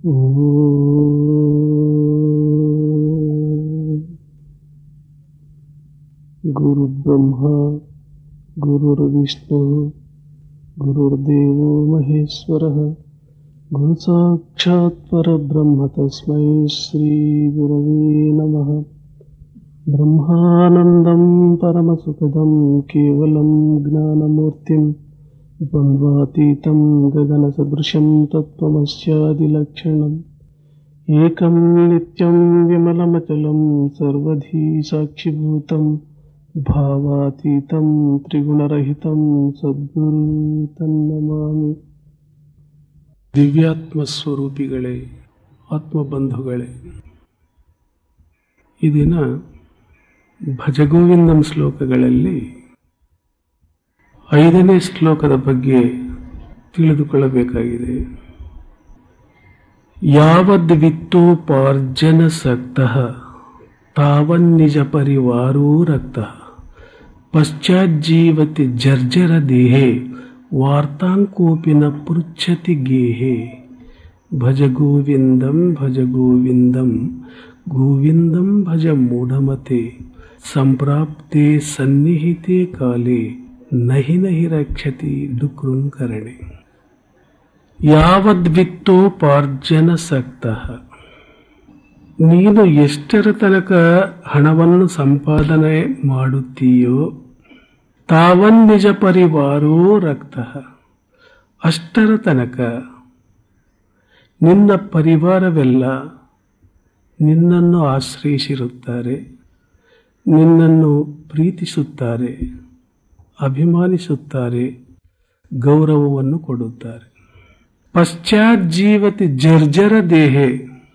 गुरुर्ब्रह्मा गुरुर्विष्णुः गुरुर्देवो महेश्वरः गुरुसाक्षात् परब्रह्म तस्मै श्रीगुरवे नमः ब्रह्मानन्दं परमसुखदं केवलं ज्ञानमूर्तिं द्वन्द्वातीतं गगनसदृशं तत्त्वमस्यादिलक्षणम् एकं नित्यं विमलमचलं सर्वधी साक्षिभूतं भावातीतं त्रिगुणरहितं ಸದ್ಗುರು ತನ್ನಮಾಮಿ ದಿವ್ಯಾತ್ಮ ಸ್ವರೂಪಿಗಳೇ ಆತ್ಮಬಂಧುಗಳೇ ಈ ದಿನ ಭಜಗೋವಿಂದಂ ಶ್ಲೋಕಗಳಲ್ಲಿ ಐದನೇ ಶ್ಲೋಕದ ಬಗ್ಗೆ ತಿಳಿದುಕೊಳ್ಳಬೇಕಾಗಿದೆ ಯಾವದ್ವಿತ್ತೋಪಾರ್ಜನ ಸಕ್ತ ತಾವನ್ನಿಜ ಪರಿವಾರೋ ರಕ್ತ ಪಶ್ಚಾಜ್ಜೀವತಿ ಜರ್ಜರ ದೇಹೆ ವಾರ್ತಾಂಕೋಪಿ ನ ಪೃಚ್ಛತಿ ಗೇಹೆ ಭಜ ಗೋವಿಂದಂ ಭಜ ಗೋವಿಂದಂ ಗೋವಿಂದಂ ಭಜ ಮೂಢಮತೆ ಸಂಪ್ರಾಪ್ತೆ ಸನ್ನಿಹಿತೆ ಕಾಲೇ ನಹಿ ನಹಿ ರಕ್ಷತಿ ಡುಕೃಂಕರಣೆ ಯಾವದ್ವಿತ್ತೋಪಾರ್ಜನ ಸಕ್ತ ನೀನು ಎಷ್ಟರ ತನಕ ಹಣವನ್ನು ಸಂಪಾದನೆ ಮಾಡುತ್ತೀಯೋ ತಾವನ್ನಿಜ ಪರಿವಾರೋ ರಕ್ತ ಅಷ್ಟರ ತನಕ ನಿನ್ನ ಪರಿವಾರವೆಲ್ಲ ನಿನ್ನನ್ನು ಆಶ್ರಯಿಸಿರುತ್ತಾರೆ ನಿನ್ನನ್ನು ಪ್ರೀತಿಸುತ್ತಾರೆ ಅಭಿಮಾನಿಸುತ್ತಾರೆ ಗೌರವವನ್ನು ಕೊಡುತ್ತಾರೆ ಪಶ್ಚಾಜ್ಜೀವತಿ ಜರ್ಜರ ದೇಹೆ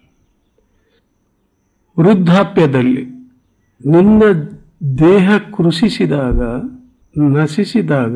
ವೃದ್ಧಾಪ್ಯದಲ್ಲಿ ನಿನ್ನ ದೇಹ ಕೃಷಿಸಿದಾಗ ನಶಿಸಿದಾಗ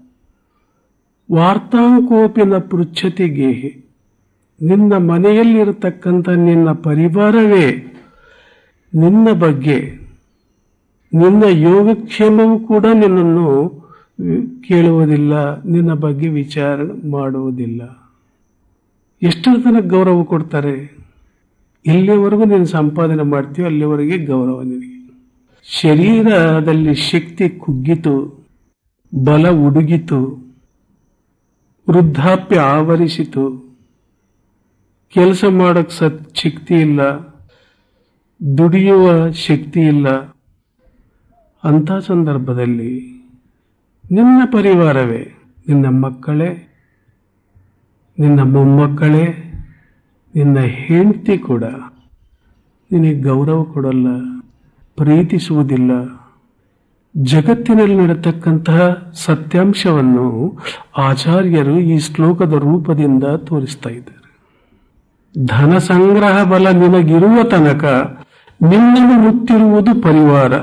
ವಾರ್ತಾಂಕೋಪಿನ ಪೃಚ್ಛತಿ ಗೇಹೆ ನಿನ್ನ ಮನೆಯಲ್ಲಿರತಕ್ಕಂಥ ನಿನ್ನ ಪರಿವಾರವೇ ನಿನ್ನ ಬಗ್ಗೆ ನಿನ್ನ ಯೋಗಕ್ಷೇಮವೂ ಕೂಡ ನಿನ್ನನ್ನು ಕೇಳುವುದಿಲ್ಲ ನಿನ್ನ ಬಗ್ಗೆ ವಿಚಾರ ಮಾಡುವುದಿಲ್ಲ ಎಷ್ಟರ ತನಕ ಗೌರವ ಕೊಡ್ತಾರೆ ಎಲ್ಲಿವರೆಗೂ ನೀನು ಸಂಪಾದನೆ ಮಾಡ್ತೀಯೋ ಅಲ್ಲಿವರೆಗೆ ಗೌರವ ನಿನಗೆ ಶರೀರದಲ್ಲಿ ಶಕ್ತಿ ಕುಗ್ಗಿತು ಬಲ ಉಡುಗಿತು ವೃದ್ಧಾಪ್ಯ ಆವರಿಸಿತು ಕೆಲಸ ಮಾಡಕ್ ಸತ್ ಶಕ್ತಿ ಇಲ್ಲ ದುಡಿಯುವ ಶಕ್ತಿ ಇಲ್ಲ ಅಂಥ ಸಂದರ್ಭದಲ್ಲಿ ನಿನ್ನ ಪರಿವಾರವೇ ನಿನ್ನ ಮಕ್ಕಳೇ ನಿನ್ನ ಮೊಮ್ಮಕ್ಕಳೇ ನಿನ್ನ ಹೆಂಡತಿ ಕೂಡ ನಿನಗೆ ಗೌರವ ಕೊಡಲ್ಲ ಪ್ರೀತಿಸುವುದಿಲ್ಲ ಜಗತ್ತಿನಲ್ಲಿ ನಡೆತಕ್ಕಂತಹ ಸತ್ಯಾಂಶವನ್ನು ಆಚಾರ್ಯರು ಈ ಶ್ಲೋಕದ ರೂಪದಿಂದ ತೋರಿಸ್ತಾ ಇದ್ದಾರೆ ಧನ ಸಂಗ್ರಹ ಬಲ ನಿನಗಿರುವ ತನಕ ನಿನ್ನನ್ನು ಮುತ್ತಿರುವುದು ಪರಿವಾರ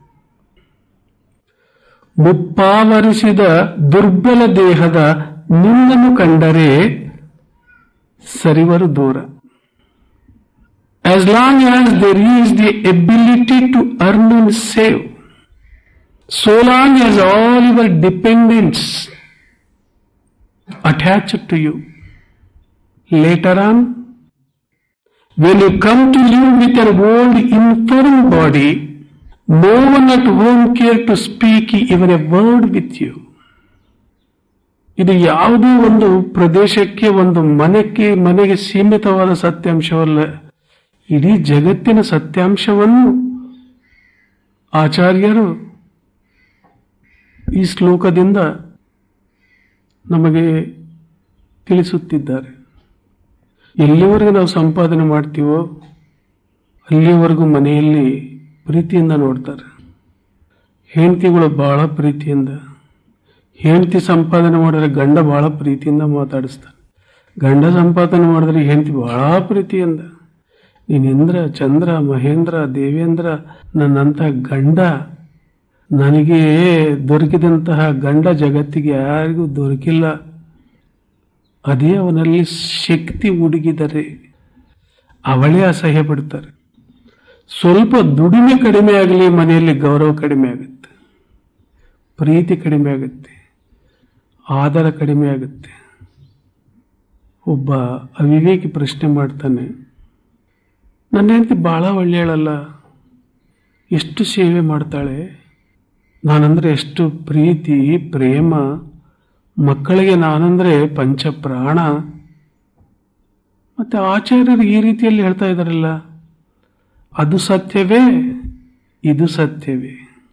ಮುಪ್ಪಾವರಿಸಿದ ದುರ್ಬಲ ದೇಹದ ನಿನ್ನನ್ನು ಕಂಡರೆ ಸರಿವರು ದೂರ as long as there is the ability to earn and save so long as all your dependence attached to you later on when you come to live with an old infirm body no one at home care to speak even a word with you ಇದು ಯಾವುದೋ ಒಂದು ಪ್ರದೇಶಕ್ಕೆ ಒಂದು ಮನೆಗೆ ಮನೆಗೆ ಸೀಮಿತವಾದ ಸತ್ಯಾಂಶವಲ್ಲ ಇಡೀ ಜಗತ್ತಿನ ಸತ್ಯಾಂಶವನ್ನು ಆಚಾರ್ಯರು ಈ ಶ್ಲೋಕದಿಂದ ನಮಗೆ ತಿಳಿಸುತ್ತಿದ್ದಾರೆ ಎಲ್ಲಿವರೆಗೂ ನಾವು ಸಂಪಾದನೆ ಮಾಡ್ತೀವೋ ಅಲ್ಲಿವರೆಗೂ ಮನೆಯಲ್ಲಿ ಪ್ರೀತಿಯಿಂದ ನೋಡ್ತಾರೆ ಹೆಂಡತಿಗಳು ಬಹಳ ಪ್ರೀತಿಯಿಂದ ಹೆಂಡತಿ ಸಂಪಾದನೆ ಮಾಡಿದ್ರೆ ಗಂಡ ಬಹಳ ಪ್ರೀತಿಯಿಂದ ಮಾತಾಡಿಸ್ತಾನೆ ಗಂಡ ಸಂಪಾದನೆ ಮಾಡಿದ್ರೆ ಹೆಂಡತಿ ಬಹಳ ಪ್ರೀತಿಯಿಂದ ನೀನು ಇಂದ್ರ ಚಂದ್ರ ಮಹೇಂದ್ರ ದೇವೇಂದ್ರ ನನ್ನಂಥ ಗಂಡ ನನಗೆ ದೊರಕಿದಂತಹ ಗಂಡ ಜಗತ್ತಿಗೆ ಯಾರಿಗೂ ದೊರಕಿಲ್ಲ ಅದೇ ಅವನಲ್ಲಿ ಶಕ್ತಿ ಹುಡುಗಿದರೆ ಅವಳೇ ಅಸಹ್ಯ ಪಡ್ತಾರೆ ಸ್ವಲ್ಪ ದುಡಿಮೆ ಕಡಿಮೆ ಆಗಲಿ ಮನೆಯಲ್ಲಿ ಗೌರವ ಕಡಿಮೆ ಆಗುತ್ತೆ ಪ್ರೀತಿ ಕಡಿಮೆ ಆಗುತ್ತೆ ಆದರ ಕಡಿಮೆ ಆಗುತ್ತೆ ಒಬ್ಬ ಅವಿವೇಕಿ ಪ್ರಶ್ನೆ ಮಾಡ್ತಾನೆ ನನ್ನ ಹೆಂಡತಿ ಭಾಳ ಒಳ್ಳೆಯಳಲ್ಲ ಎಷ್ಟು ಸೇವೆ ಮಾಡ್ತಾಳೆ ನಾನಂದ್ರೆ ಎಷ್ಟು ಪ್ರೀತಿ ಪ್ರೇಮ ಮಕ್ಕಳಿಗೆ ನಾನಂದ್ರೆ ಪಂಚಪ್ರಾಣ ಮತ್ತೆ ಆಚಾರ್ಯರು ಈ ರೀತಿಯಲ್ಲಿ ಹೇಳ್ತಾ ಇದ್ದಾರಲ್ಲ ಅದು ಸತ್ಯವೇ ಇದು ಸತ್ಯವೇ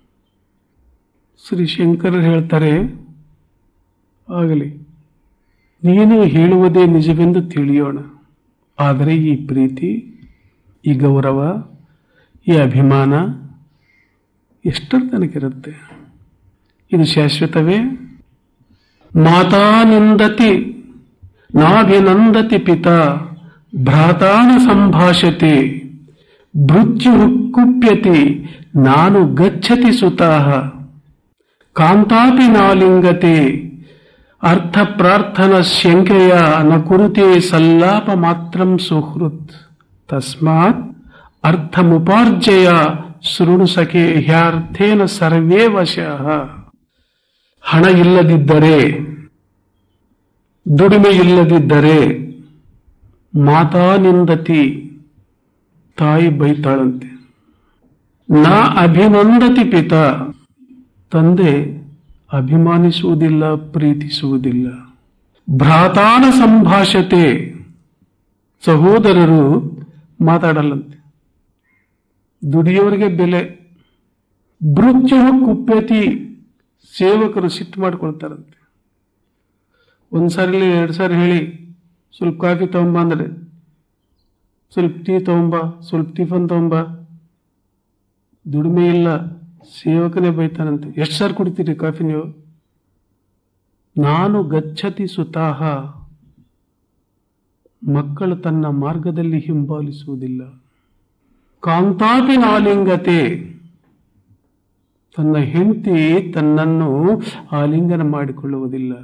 ಶ್ರೀ ಶಂಕರರು ಹೇಳ್ತಾರೆ ಆಗಲಿ ನೀನು ಹೇಳುವುದೇ ನಿಜವೆಂದು ತಿಳಿಯೋಣ ಆದರೆ ಈ ಪ್ರೀತಿ ಈ ಗೌರವ ಈ ಅಭಿಮಾನ ಎಷ್ಟರ ತನಕಿರುತ್ತೆ ಇದು ಶಾಶ್ವತವೇ ಮಾತಾ ನಿಂದತಿ ನಾಭಿನಂದತಿ ಪಿತಾ ಭ್ರಾತಾನ ಸಂಭಾಷತೆ ಮೃತ್ಯು ಕುಪ್ಯತೆ ನಾನು ಗಚ್ಚತಿ ಸುತಾಹ ಕಾಂತಾಪಿ ನಾಲಿಂಗತೆ ಅರ್ಥ ಪ್ರಾರ್ಥನ ಶಂಕೆಯ ನ ಕುರುತೆ ಸಲ್ಲಾಪ ಮಾತ್ರಂ ಸುಹೃತ್ ತಸ್ಮಾತ್ ಅರ್ಥಮುಪಾರ್ಜಯ ಶೃಣು ಸಖೆ ಹ್ಯಾರ್ಥೇನ ಸರ್ವೇ ವಶಃ ಹಣ ಇಲ್ಲದಿದ್ದರೆ ದುಡಿಮೆ ಇಲ್ಲದಿದ್ದರೆ ಮಾತಾ ನಿಂದತಿ ತಾಯಿ ಬೈತಾಳಂತೆ ನಾ ಅಭಿನಂದತಿ ಪಿತ ತಂದೆ ಅಭಿಮಾನಿಸುವುದಿಲ್ಲ ಪ್ರೀತಿಸುವುದಿಲ್ಲ ಭ್ರಾತಾನ ಸಂಭಾಷತೆ ಸಹೋದರರು ಮಾತಾಡಲ್ಲಂತೆ ದುಡಿಯೋರಿಗೆ ಬೆಲೆ ಮೃತ್ಯು ಕುಪ್ಯತಿ ಸೇವಕರು ಸಿಟ್ಟು ಮಾಡ್ಕೊಳ್ತಾರಂತೆ ಒಂದ್ಸಾರಿ ಎರಡು ಸಾರಿ ಹೇಳಿ ಸ್ವಲ್ಪ ಕಾಫಿ ತಗೊಂಬ ಅಂದ್ರೆ ಸ್ವಲ್ಪ ಟೀ ತಗೊಂಬ ಸ್ವಲ್ಪ ಟಿಫನ್ ತಗೊಂಬ ದುಡಿಮೆ ಇಲ್ಲ ಸೇವಕನೇ ಬೈತಾನಂತೆ ಎಷ್ಟು ಸಾರಿ ಕುಡಿತೀರಿ ಕಾಫಿ ನೀವು ನಾನು ಗಚ್ಚತಿ ಸುತಾಹ ಮಕ್ಕಳು ತನ್ನ ಮಾರ್ಗದಲ್ಲಿ ಹಿಂಬಾಲಿಸುವುದಿಲ್ಲ ಕಾಂತಾಪಿ ನಾಲಿಂಗತೆ ತನ್ನ ಹೆಂಡತಿ ತನ್ನನ್ನು ಆಲಿಂಗನ ಮಾಡಿಕೊಳ್ಳುವುದಿಲ್ಲ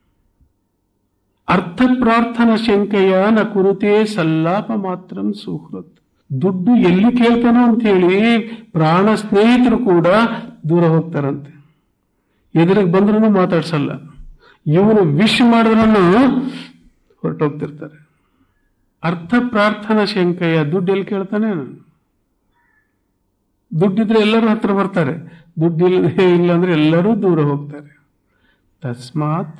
ಅರ್ಥ ಪ್ರಾರ್ಥನಾ ಶಂಕೆಯ ನ ಕುರುತೆ ಸಲ್ಲಾಪ ಮಾತ್ರ ಸುಹೃತ್ ದುಡ್ಡು ಎಲ್ಲಿ ಕೇಳ್ತಾನೋ ಅಂತ ಹೇಳಿ ಪ್ರಾಣ ಸ್ನೇಹಿತರು ಕೂಡ ದೂರ ಹೋಗ್ತಾರಂತೆ ಎದುರಿಗೆ ಬಂದ್ರೂ ಮಾತಾಡ್ಸಲ್ಲ ಇವನು ವಿಶ್ ಮಾಡಿದ್ರೂ ಹೊರಟೋಗ್ತಿರ್ತಾರೆ ಅರ್ಥ ಪ್ರಾರ್ಥನಾ ಶಂಕೆಯ ದುಡ್ಡು ಎಲ್ಲಿ ಕೇಳ್ತಾನೆ ದುಡ್ಡಿದ್ರೆ ಎಲ್ಲರೂ ಹತ್ರ ಬರ್ತಾರೆ ದುಡ್ಡು ಇಲ್ಲ ಇಲ್ಲ ಅಂದ್ರೆ ಎಲ್ಲರೂ ದೂರ ಹೋಗ್ತಾರೆ ತಸ್ಮಾತ್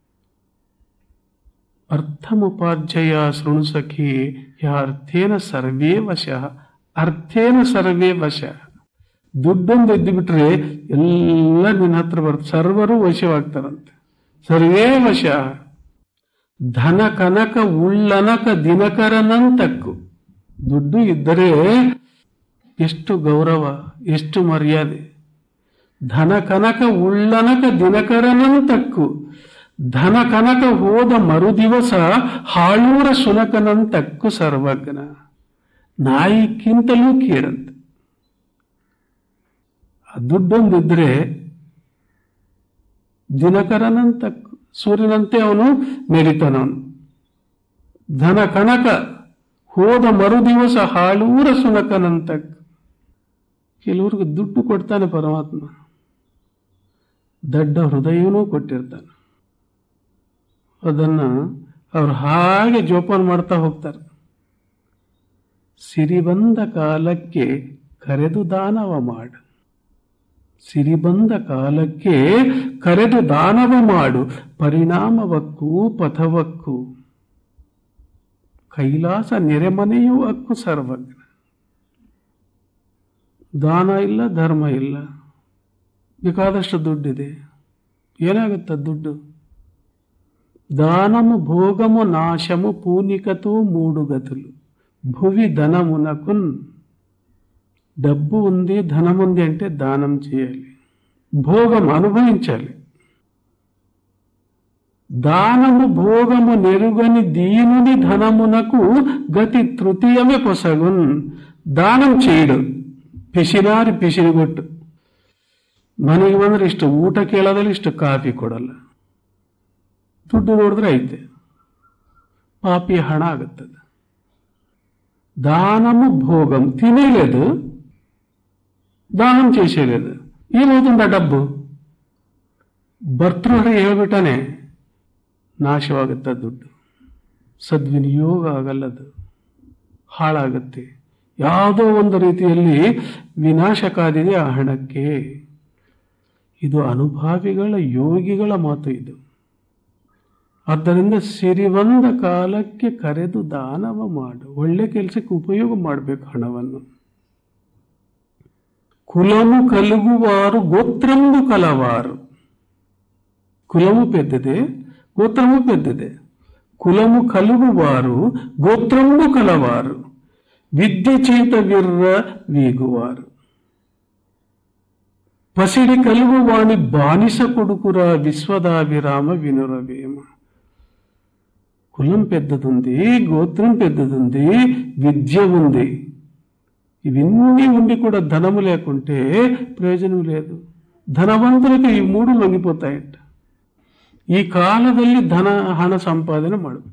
ಅರ್ಥಮುಪಾರ್ಜಯ ಶೃಣು ಸಖಿ ಅರ್ಥೇನ ಸರ್ವೇ ವಶ ಅರ್ಥೇನ ಸರ್ವೇ ವಶ ದುಡ್ಡೊಂದು ಎದ್ದು ಬಿಟ್ರೆ ಎಲ್ಲ ನಿನ್ನ ಹತ್ರ ಬರುತ್ತೆ ಸರ್ವರು ವಶವಾಗ್ತಾರಂತೆ ಸರ್ವೇ ವಶ ಧನ ಕನಕ ಉಳ್ಳನಕ ದಿನಕರನಂತಕ್ಕು ದುಡ್ಡು ಇದ್ದರೆ ಎಷ್ಟು ಗೌರವ ಎಷ್ಟು ಮರ್ಯಾದೆ ಧನ ಕನಕ ಉಳ್ಳನಕ ದಿನಕರನಂತಕ್ಕು ಧನ ಕನಕ ಹೋದ ಮರುದಿವಸ ಹಾಳೂರ ಶುನಕನಂತಕ್ಕು ಸರ್ವಜ್ಞ ನಾಯಿಕ್ಕಿಂತಲೂ ಕೀಳಂತೆ ಆ ದುಡ್ಡೊಂದಿದ್ರೆ ದಿನಕರನಂತಕ್ಕು ಸೂರ್ಯನಂತೆ ಅವನು ಮೆರಿತಾನವನು ಧನ ಕನಕ ಹೋದ ಮರುದಿವಸ ಹಾಳೂರ ಸುನಕನಂತಕ್ ಕೆಲವ್ರಿಗೆ ದುಡ್ಡು ಕೊಡ್ತಾನೆ ಪರಮಾತ್ಮ ದಡ್ಡ ಹೃದಯವೂ ಕೊಟ್ಟಿರ್ತಾನೆ ಅದನ್ನ ಅವ್ರು ಹಾಗೆ ಜೋಪಾನ ಮಾಡ್ತಾ ಹೋಗ್ತಾರೆ ಸಿರಿ ಬಂದ ಕಾಲಕ್ಕೆ ಕರೆದು ದಾನವ ಮಾಡು ಸಿರಿ ಬಂದ ಕಾಲಕ್ಕೆ ಕರೆದು ದಾನವ ಮಾಡು ಪರಿಣಾಮವಕ್ಕೂ ಪಥವಕ್ಕೂ ಕೈಲಾಸ ನೆರೆಮನೆಯೂ ಅಕ್ಕು ಸರ್ವಜ್ಞ ದಾನ ಇಲ್ಲ ಧರ್ಮ ಇಲ್ಲ ಬೇಕಾದಷ್ಟು ದುಡ್ಡಿದೆ ಏನಾಗುತ್ತೆ ದುಡ್ಡು దానము భోగము నాశము పూనికతో మూడు గతులు భువి ధనమునకున్ డబ్బు ఉంది ధనం ఉంది అంటే దానం చేయాలి భోగం అనుభవించాలి దానము భోగము నెరుగని దీనుని ధనమునకు గతి తృతీయమే పొసగున్ దానం చేయడు ಪಿಸಿನಾರಿ ಪಿಸಿರಿಗೊಟ್ಟು ಮನೆಗೆ ಬಂದ್ರೆ ಇಷ್ಟು ಊಟ ಕೇಳೋದಲ್ಲಿ ಇಷ್ಟು ಕಾಫಿ ಕೊಡಲ್ಲ ದುಡ್ಡು ನೋಡಿದ್ರೆ ಐತೆ పాపి హణ ఆగుతుంది దానము భోగం తినేలేదు దానం చేసేలేదు ఏమవుతుంది ఆ డబ్బు ಭರ್ತೃಹರಿ ಹೇಳ್ಬಿಟ್ಟಾನೆ ನಾಶವಾಗುತ್ತೆ ದುಡ್ಡು ಸದ್ವಿನಿಯೋಗ ಆಗಲ್ಲದು ಹಾಳಾಗುತ್ತೆ ಯಾವುದೋ ಒಂದು ರೀತಿಯಲ್ಲಿ ವಿನಾಶಕಾದಿದೆ ಆ ಹಣಕ್ಕೆ ಇದು ಅನುಭಾವಿಗಳ ಯೋಗಿಗಳ ಮಾತು ಇದು ಆದ್ದರಿಂದ ಸಿರಿವಂದ ಕಾಲಕ್ಕೆ ಕರೆದು ದಾನವ ಮಾಡು ಒಳ್ಳೆ ಕೆಲಸಕ್ಕೆ ಉಪಯೋಗ ಮಾಡಬೇಕು ಹಣವನ್ನು కులము కలుగువారు గోత్రము కలవారు కులము పెద్దదే గోత్రము పెద్దదే కులము కలుగువారు గోత్రము కలవారు విద్య చేత విర్ర వీగువారు పసిడి కలుగు వాణి బానిస కొడుకురా విశ్వదాభిరామ వినురవేమ కులం పెద్దదుంది గోత్రం పెద్దదుంది విద్య ఉంది ఇవన్నీ ఉండి కూడా ధనము లేకుంటే ప్రయోజనం లేదు ధనవంతులకు ఈ మూడు లొంగిపోతాయంట ಈ ಕಾಲದಲ್ಲಿ ಧನ ಹಣ ಸಂಪಾದನೆ ಮಾಡಬೇಕು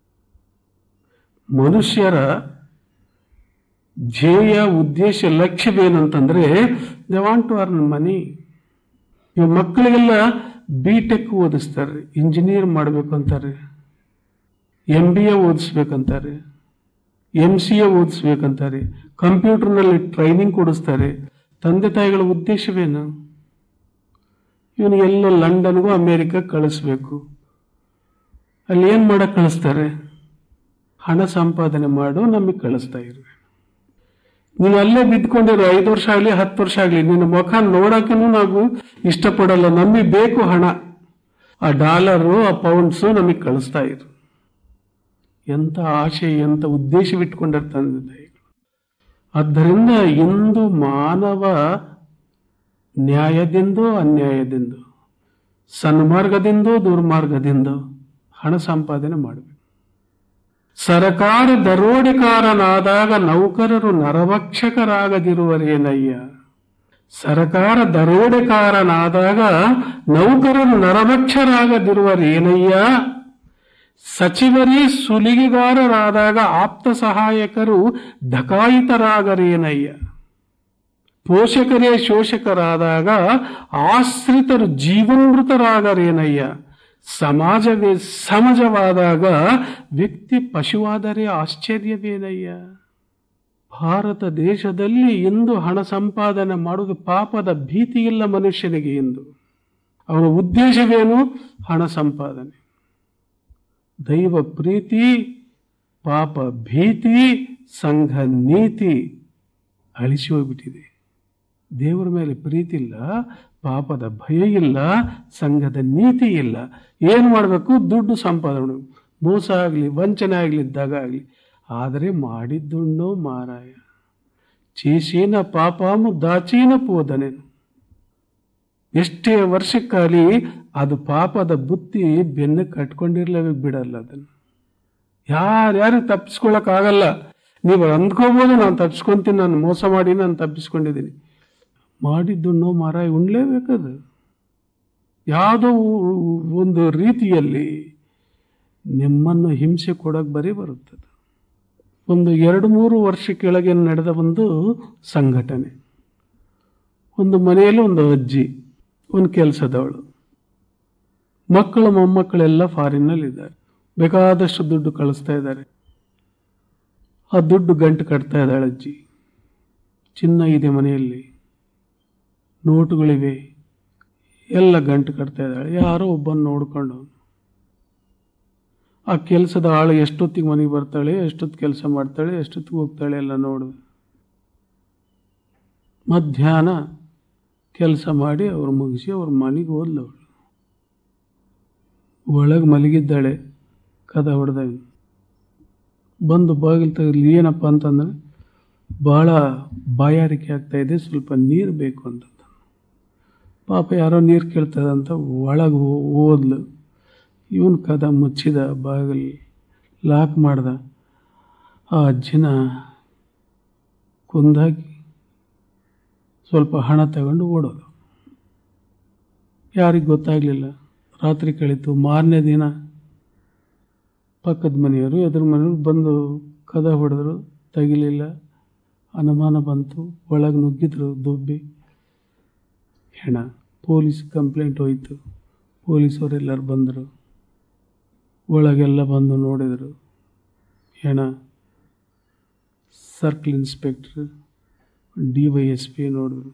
ಮನುಷ್ಯರ ಧ್ಯೇಯ ಉದ್ದೇಶ ಲಕ್ಷ್ಯವೇನಂತಂದ್ರೆ they want to earn money ಇವಾಗ ಮಕ್ಕಳಿಗೆಲ್ಲ ಬಿ ಟೆಕ್ ಓದಿಸ್ತಾರೆ ಇಂಜಿನಿಯರ್ ಮಾಡಬೇಕು ಅಂತಾರೆ ಎಂ ಬಿ ಎ ಓದಿಸ್ಬೇಕಂತಾರೆ ಎಂ ಸಿ ಎ ಓದಿಸ್ಬೇಕಂತಾರೆ ಕಂಪ್ಯೂಟರ್ನಲ್ಲಿ ಟ್ರೈನಿಂಗ್ ಕೊಡಿಸ್ತಾರೆ ತಂದೆ ತಾಯಿಗಳ ಉದ್ದೇಶವೇನು ಇವನು ಎಲ್ಲೋ ಲಂಡನ್ಗೂ ಅಮೇರಿಕ ಕಳಿಸ್ಬೇಕು ಅಲ್ಲಿ ಏನ್ ಮಾಡಕ್ ಕಳಿಸ್ತಾರೆ ಹಣ ಸಂಪಾದನೆ ಮಾಡು ನಮಗೆ ಕಳಿಸ್ತಾ ಇರುವೆ ನೀನು ಅಲ್ಲೇ ಬಿದ್ಕೊಂಡಿರೋ ಐದು ವರ್ಷ ಆಗ್ಲಿ ಹತ್ತು ವರ್ಷ ಆಗ್ಲಿ ನಿನ್ನ ಮುಖ ನೋಡಕ್ಕೂ ನಾವು ಇಷ್ಟಪಡಲ್ಲ ನಮಗೆ ಬೇಕು ಹಣ ಆ ಡಾಲರು ಆ ಪೌಂಡ್ಸು ನಮಗೆ ಕಳಿಸ್ತಾ ಇರು ಎಂತ ಆಶೆ ಎಂತ ಉದ್ದೇಶವಿಟ್ಕೊಂಡಿರ್ತಾನೆ ದೈವ ಆದ್ದರಿಂದ ಇಂದು ಮಾನವ ನ್ಯಾಯದಿಂದೋ ಅನ್ಯಾಯದಿಂದೋ ಸನ್ಮಾರ್ಗದಿಂದೋ ದುರ್ಮಾರ್ಗದಿಂದೋ ಹಣ ಸಂಪಾದನೆ ಮಾಡಬೇಕು ಸರಕಾರ ದರೋಡೆಕಾರನಾದಾಗ ನೌಕರರು ನರಭಕ್ಷಕರಾಗದಿರುವರೇನಯ್ಯ ಸರಕಾರ ದರೋಡೆಕಾರನಾದಾಗ ನೌಕರರು ನರಭಕ್ಷರಾಗದಿರುವರೇನಯ್ಯ ಸಚಿವರೇ ಸುಲಿಗೆಗಾರರಾದಾಗ ಆಪ್ತ ಸಹಾಯಕರು ಢಕಾಯಿತರಾಗರೇನಯ್ಯ ಪೋಷಕರೇ ಶೋಷಕರಾದಾಗ ಆಶ್ರಿತರು ಜೀವನಮೃತರಾಗರೇನಯ್ಯ ಸಮಾಜವೇ ಸಮಜವಾದಾಗ ವ್ಯಕ್ತಿ ಪಶುವಾದರೆ ಆಶ್ಚರ್ಯವೇನಯ್ಯ ಭಾರತ ದೇಶದಲ್ಲಿ ಎಂದು ಹಣ ಸಂಪಾದನೆ ಮಾಡುವುದು ಪಾಪದ ಭೀತಿ ಇಲ್ಲ ಮನುಷ್ಯನಿಗೆ ಎಂದು ಅವನ ಉದ್ದೇಶವೇನು ಹಣ ಸಂಪಾದನೆ ದೈವ ಪ್ರೀತಿ ಪಾಪ ಭೀತಿ ಸಂಘ ನೀತಿ ಅಳಿಸಿ ಹೋಗ್ಬಿಟ್ಟಿದೆ ದೇವರ ಮೇಲೆ ಪ್ರೀತಿ ಇಲ್ಲ ಪಾಪದ ಭಯ ಇಲ್ಲ ಸಂಘದ ನೀತಿ ಇಲ್ಲ ಏನು ಮಾಡಬೇಕು ದುಡ್ಡು ಸಂಪಾದನೆ ಮಾಡ್ಬೇಕು. ಮೋಸ ಆಗಲಿ ವಂಚನೆ ಆಗಲಿ ಇದ್ದಾಗ ಆಗಲಿ ಆದರೆ ಮಾಡಿದ್ದುಣ್ಣೋ ಮಾರಾಯ ಚೀಸೀನ ಪಾಪಮು ದಾಚೀನ ಪೋದನೇನು ಎಷ್ಟೇ ವರ್ಷಕ್ಕಾಗಲಿ ಅದು ಪಾಪದ ಬುತ್ತಿ ಬೆನ್ನು ಕಟ್ಕೊಂಡಿರ್ಲೇಬೇಕು ಬಿಡಲ್ಲ ಅದನ್ನು ಯಾರ್ಯಾರು ತಪ್ಪಿಸ್ಕೊಳಕ್ಕಾಗಲ್ಲ ನೀವು ಅಂದ್ಕೋಬೋದು ನಾನು ತಪ್ಪಿಸ್ಕೊಂತೀನಿ ನಾನು ಮೋಸ ಮಾಡಿ ನಾನು ತಪ್ಪಿಸ್ಕೊಂಡಿದ್ದೀನಿ ಮಾಡಿದ್ದುಣ್ಣೋ ಮಾರಾಯ ಉಣ್ಲೇಬೇಕದು ಯಾವುದೋ ಒಂದು ರೀತಿಯಲ್ಲಿ ನಿಮ್ಮನ್ನು ಹಿಂಸೆ ಕೊಡಕ್ಕೆ ಬರೀ ಬರುತ್ತದೆ ಒಂದು ಎರಡು ಮೂರು ವರ್ಷ ಕೆಳಗೆ ನಡೆದ ಒಂದು ಸಂಘಟನೆ ಒಂದು ಮನೆಯಲ್ಲಿ ಒಂದು ಅಜ್ಜಿ ಒಂದು ಕೆಲಸದವಳು ಮಕ್ಕಳು ಮೊಮ್ಮಕ್ಕಳೆಲ್ಲ ಫಾರಿನ್ನಲ್ಲಿ ಇದ್ದಾರೆ ಬೇಕಾದಷ್ಟು ದುಡ್ಡು ಕಳಿಸ್ತಾ ಇದ್ದಾರೆ ಆ ದುಡ್ಡು ಗಂಟು ಕಟ್ತಾ ಇದ್ದಾಳೆ ಅಜ್ಜಿ ಚಿನ್ನ ಇದೆ ಮನೆಯಲ್ಲಿ ನೋಟುಗಳಿವೆ ಎಲ್ಲ ಗಂಟು ಕಟ್ತಾ ಇದ್ದಾಳೆ ಯಾರೋ ಒಬ್ಬನ್ನು ನೋಡ್ಕೊಂಡು ಆ ಕೆಲಸದ ಆಳು ಎಷ್ಟೊತ್ತಿಗೆ ಮನೆಗೆ ಬರ್ತಾಳೆ ಎಷ್ಟೊತ್ತು ಕೆಲಸ ಮಾಡ್ತಾಳೆ ಎಷ್ಟೊತ್ತಿಗೆ ಹೋಗ್ತಾಳೆ ಎಲ್ಲ ನೋಡು ಮಧ್ಯಾಹ್ನ ಕೆಲಸ ಮಾಡಿ ಅವ್ರು ಮುಗಿಸಿ ಅವ್ರ ಮನೆಗೆ ಹೋದ್ಲವಳು ಒಳಗೆ ಮಲಗಿದ್ದಾಳೆ ಕದ ಹೊಡೆದ ಬಂದು ಬಾಗಿಲು ತೆಗೆದ್ಲು ಏನಪ್ಪ ಅಂತಂದ್ರೆ ಭಾಳ ಬಾಯಾರಿಕೆ ಆಗ್ತಾ ಇದೆ ಸ್ವಲ್ಪ ನೀರು ಬೇಕು ಅಂತ ಪಾಪ ಯಾರೋ ನೀರು ಕೇಳ್ತದೆ ಅಂತ ಒಳಗೆ ಹೋದ್ಲು ಇವನು ಕದ ಮುಚ್ಚಿದ ಬಾಗಿಲು ಲಾಕ್ ಮಾಡ್ದ ಆ ಅಜ್ಜಿನ ಕುಂದಾಕಿ ಸ್ವಲ್ಪ ಹಣ ತಗೊಂಡು ಓಡೋದು ಯಾರಿಗೆ ಗೊತ್ತಾಗಲಿಲ್ಲ ರಾತ್ರಿ ಕಳೀತು ಮಾರನೇ ದಿನ ಪಕ್ಕದ ಮನೆಯವರು ಎದುರು ಮನೆಯವರು ಬಂದು ಕದ ಹೊಡೆದ್ರು ತೆಗಿಲಿಲ್ಲ ಅನುಮಾನ ಬಂತು ಒಳಗೆ ನುಗ್ಗಿದ್ರು ದುಬ್ಬಿ ಹೆಣ ಪೊಲೀಸ್ ಕಂಪ್ಲೇಂಟ್ ಹೋಯಿತು ಪೊಲೀಸವರೆಲ್ಲರೂ ಬಂದರು ಒಳಗೆಲ್ಲ ಬಂದು ನೋಡಿದರು ಹೆಣ circle inspector D Y S P ನೋಡಿದ್ರು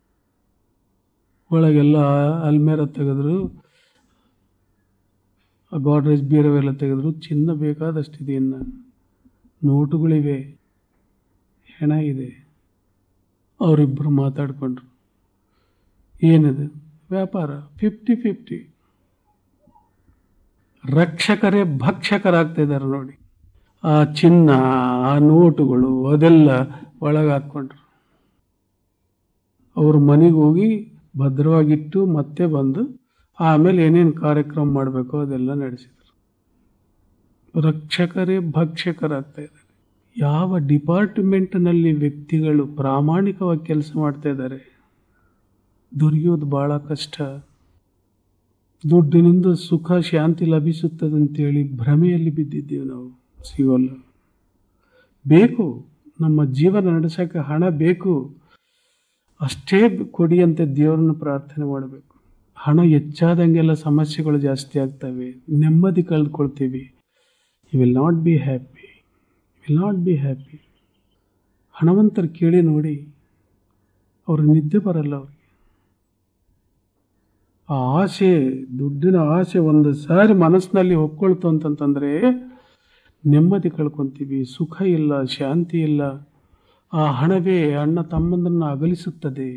ಒಳಗೆಲ್ಲ ಅಲ್ಮೇರ ತೆಗೆದ್ರು ಗಾಡ್ರೇಜ್ ಬೀರವೆಲ್ಲ ತೆಗೆದ್ರು ಚಿನ್ನ ಬೇಕಾದಷ್ಟಿದೆ ಇನ್ನು ನೋಟುಗಳಿವೆ ಹೆಣ ಇದೆ ಅವರಿಬ್ಬರು ಮಾತಾಡಿಕೊಂಡ್ರು ಏನಿದೆ ವ್ಯಾಪಾರ ಫಿಫ್ಟಿ ಫಿಫ್ಟಿ ರಕ್ಷಕರೇ ಭಕ್ಷಕರಾಗ್ತಾ ಇದ್ದಾರೆ ನೋಡಿ ಆ ಚಿನ್ನ ಆ ನೋಟುಗಳು ಅದೆಲ್ಲ ಒಳಗೆ ಹಾಕ್ಕೊಂಡ್ರು ಅವ್ರ ಮನೆಗೆ ಹೋಗಿ ಭದ್ರವಾಗಿಟ್ಟು ಮತ್ತೆ ಬಂದು ಆಮೇಲೆ ಏನೇನು ಕಾರ್ಯಕ್ರಮ ಮಾಡಬೇಕೋ ಅದೆಲ್ಲ ನಡೆಸಿದ್ರು ರಕ್ಷಕರೇ ಭಕ್ಷಕರಾಗ್ತಾ ಇದ್ದಾರೆ ಯಾವ ಡಿಪಾರ್ಟ್ಮೆಂಟ್ನಲ್ಲಿ ವ್ಯಕ್ತಿಗಳು ಪ್ರಾಮಾಣಿಕವಾಗಿ ಕೆಲಸ ಮಾಡ್ತಾ ಇದ್ದಾರೆ ದುಡಿಯೋದು ಬಹಳ ಕಷ್ಟ ದುಡ್ಡಿನಿಂದ ಸುಖ ಶಾಂತಿ ಲಭಿಸುತ್ತದೆ ಅಂತೇಳಿ ಭ್ರಮೆಯಲ್ಲಿ ಬಿದ್ದಿದ್ದೀವಿ ನಾವು ಸಿಗೋಲ್ಲ ಬೇಕು ನಮ್ಮ ಜೀವನ ನಡೆಸೋಕ್ಕೆ ಹಣ ಬೇಕು ಅಷ್ಟೇ ಕೊಡಿ ಅಂತ ದೇವರನ್ನು ಪ್ರಾರ್ಥನೆ ಮಾಡಬೇಕು ಹಣ ಹೆಚ್ಚಾದಂಗೆಲ್ಲ ಸಮಸ್ಯೆಗಳು ಜಾಸ್ತಿ ಆಗ್ತವೆ ನೆಮ್ಮದಿ ಕಳೆದುಕೊಳ್ತೀವಿ you will not be happy will not be happy ಹಣವಂತರು ಕೇಳಿ ನೋಡಿ ಅವ್ರ ನಿದ್ದೆ ಬರಲ್ಲ ಅವ್ರಿಗೆ ಆ ಆಸೆ ದುಡ್ಡಿನ ಆಸೆ ಒಂದು ಸಾರಿ ಮನಸ್ಸಿನಲ್ಲಿ ಹೊಕ್ಕೊಳ್ತು ಅಂತಂತಂದರೆ ನೆಮ್ಮದಿ ಕಳ್ಕೊತೀವಿ ಸುಖ ಇಲ್ಲ ಶಾಂತಿ ಇಲ್ಲ ಆ ಹಣವೇ ಅಣ್ಣ ತಮ್ಮಂದನ್ನು ಅಗಲಿಸುತ್ತದೆ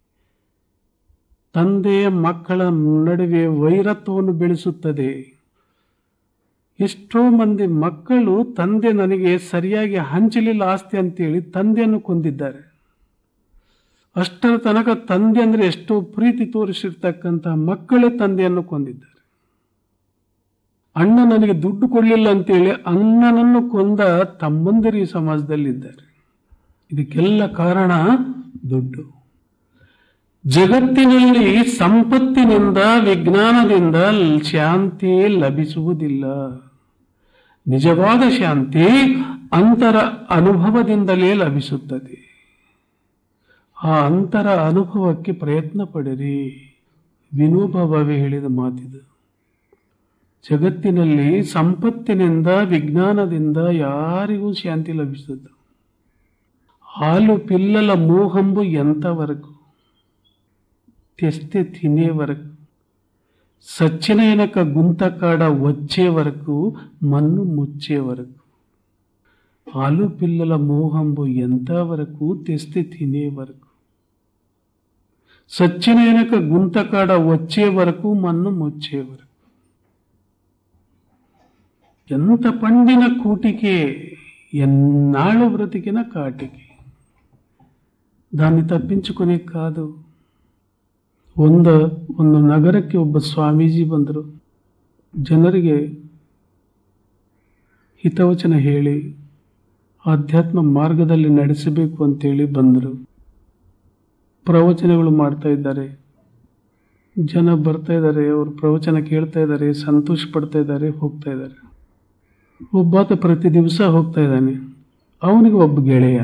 ತಂದೆಯ ಮಕ್ಕಳ ನಡುವೆ ವೈರತ್ವವನ್ನು ಬೆಳೆಸುತ್ತದೆ ಎಷ್ಟೋ ಮಂದಿ ಮಕ್ಕಳು ತಂದೆ ನನಗೆ ಸರಿಯಾಗಿ ಹಂಚಲಿಲ್ಲ ಆಸ್ತಿ ಅಂತೇಳಿ ತಂದೆಯನ್ನು ಕೊಂದಿದ್ದಾರೆ ಅಷ್ಟರ ತನಕ ತಂದೆ ಅಂದರೆ ಎಷ್ಟೋ ಪ್ರೀತಿ ತೋರಿಸಿರ್ತಕ್ಕಂಥ ಮಕ್ಕಳೇ ತಂದೆಯನ್ನು ಕೊಂದಿದ್ದಾರೆ ಅಣ್ಣ ನನಗೆ ದುಡ್ಡು ಕೊಡಲಿಲ್ಲ ಅಂತೇಳಿ ಅಣ್ಣನನ್ನು ಕೊಂದ ತಮ್ಮಂದಿರು ಈ ಸಮಾಜದಲ್ಲಿದ್ದಾರೆ ಇದಕ್ಕೆಲ್ಲ ಕಾರಣ ದುಡ್ಡು ಜಗತ್ತಿನಲ್ಲಿ ಸಂಪತ್ತಿನಿಂದ ವಿಜ್ಞಾನದಿಂದ ಶಾಂತಿ ಲಭಿಸುವುದಿಲ್ಲ ನಿಜವಾದ ಶಾಂತಿ ಅಂತರ ಅನುಭವದಿಂದಲೇ ಲಭಿಸುತ್ತದೆ ಆ ಅಂತರ ಅನುಭವಕ್ಕೆ ಪ್ರಯತ್ನ ಪಡಿರಿ ವಿನೋಬ ಭಾವೆ ಹೇಳಿದ ಮಾತಿದು ಜಗತ್ತಿನಲ್ಲಿ ಸಂಪತ್ತಿನಿಂದ ವಿಜ್ಞಾನದಿಂದ ಯಾರಿಗೂ ಶಾಂತಿ ಲಭಿಸುತ್ತದೆ ಹಾಲು ಪಿಲ್ಲల మోహంబు ఎంతవరకు తెస్తే తినే వరకు సచ్చిన వెనక గుంతకాడ వచ్చే వరకు మన్ను ముచ్చే వరకు ఆలు పిల్లల మోహంబు ఎంతవరకు తెస్తే తినే వరకు సచ్చిన వెనక గుంతకాడ వచ్చే వరకు మన్ను ముచ్చే వరకు ఎంత పండిన కూటికే ఎన్నాళ్ళు బ్రతికిన కాటికి దాన్ని తప్పించుకునే కాదు ಒಂದು ಒಂದು ನಗರಕ್ಕೆ ಒಬ್ಬ ಸ್ವಾಮೀಜಿ ಬಂದರು ಜನರಿಗೆ ಹಿತವಚನ ಹೇಳಿ ಆಧ್ಯಾತ್ಮ ಮಾರ್ಗದಲ್ಲಿ ನಡೆಸಬೇಕು ಅಂತೇಳಿ ಬಂದರು ಪ್ರವಚನಗಳು ಮಾಡ್ತಾ ಇದ್ದಾರೆ ಜನ ಬರ್ತಾ ಇದ್ದಾರೆ ಅವರು ಪ್ರವಚನ ಕೇಳ್ತಾ ಇದ್ದಾರೆ ಸಂತೋಷ ಪಡ್ತಾ ಇದ್ದಾರೆ ಹೋಗ್ತಾ ಇದ್ದಾರೆ ಒಬ್ಬಾತ ಪ್ರತಿ ದಿವಸ ಹೋಗ್ತಾ ಇದ್ದಾನೆ ಅವನಿಗೆ ಒಬ್ಬ ಗೆಳೆಯ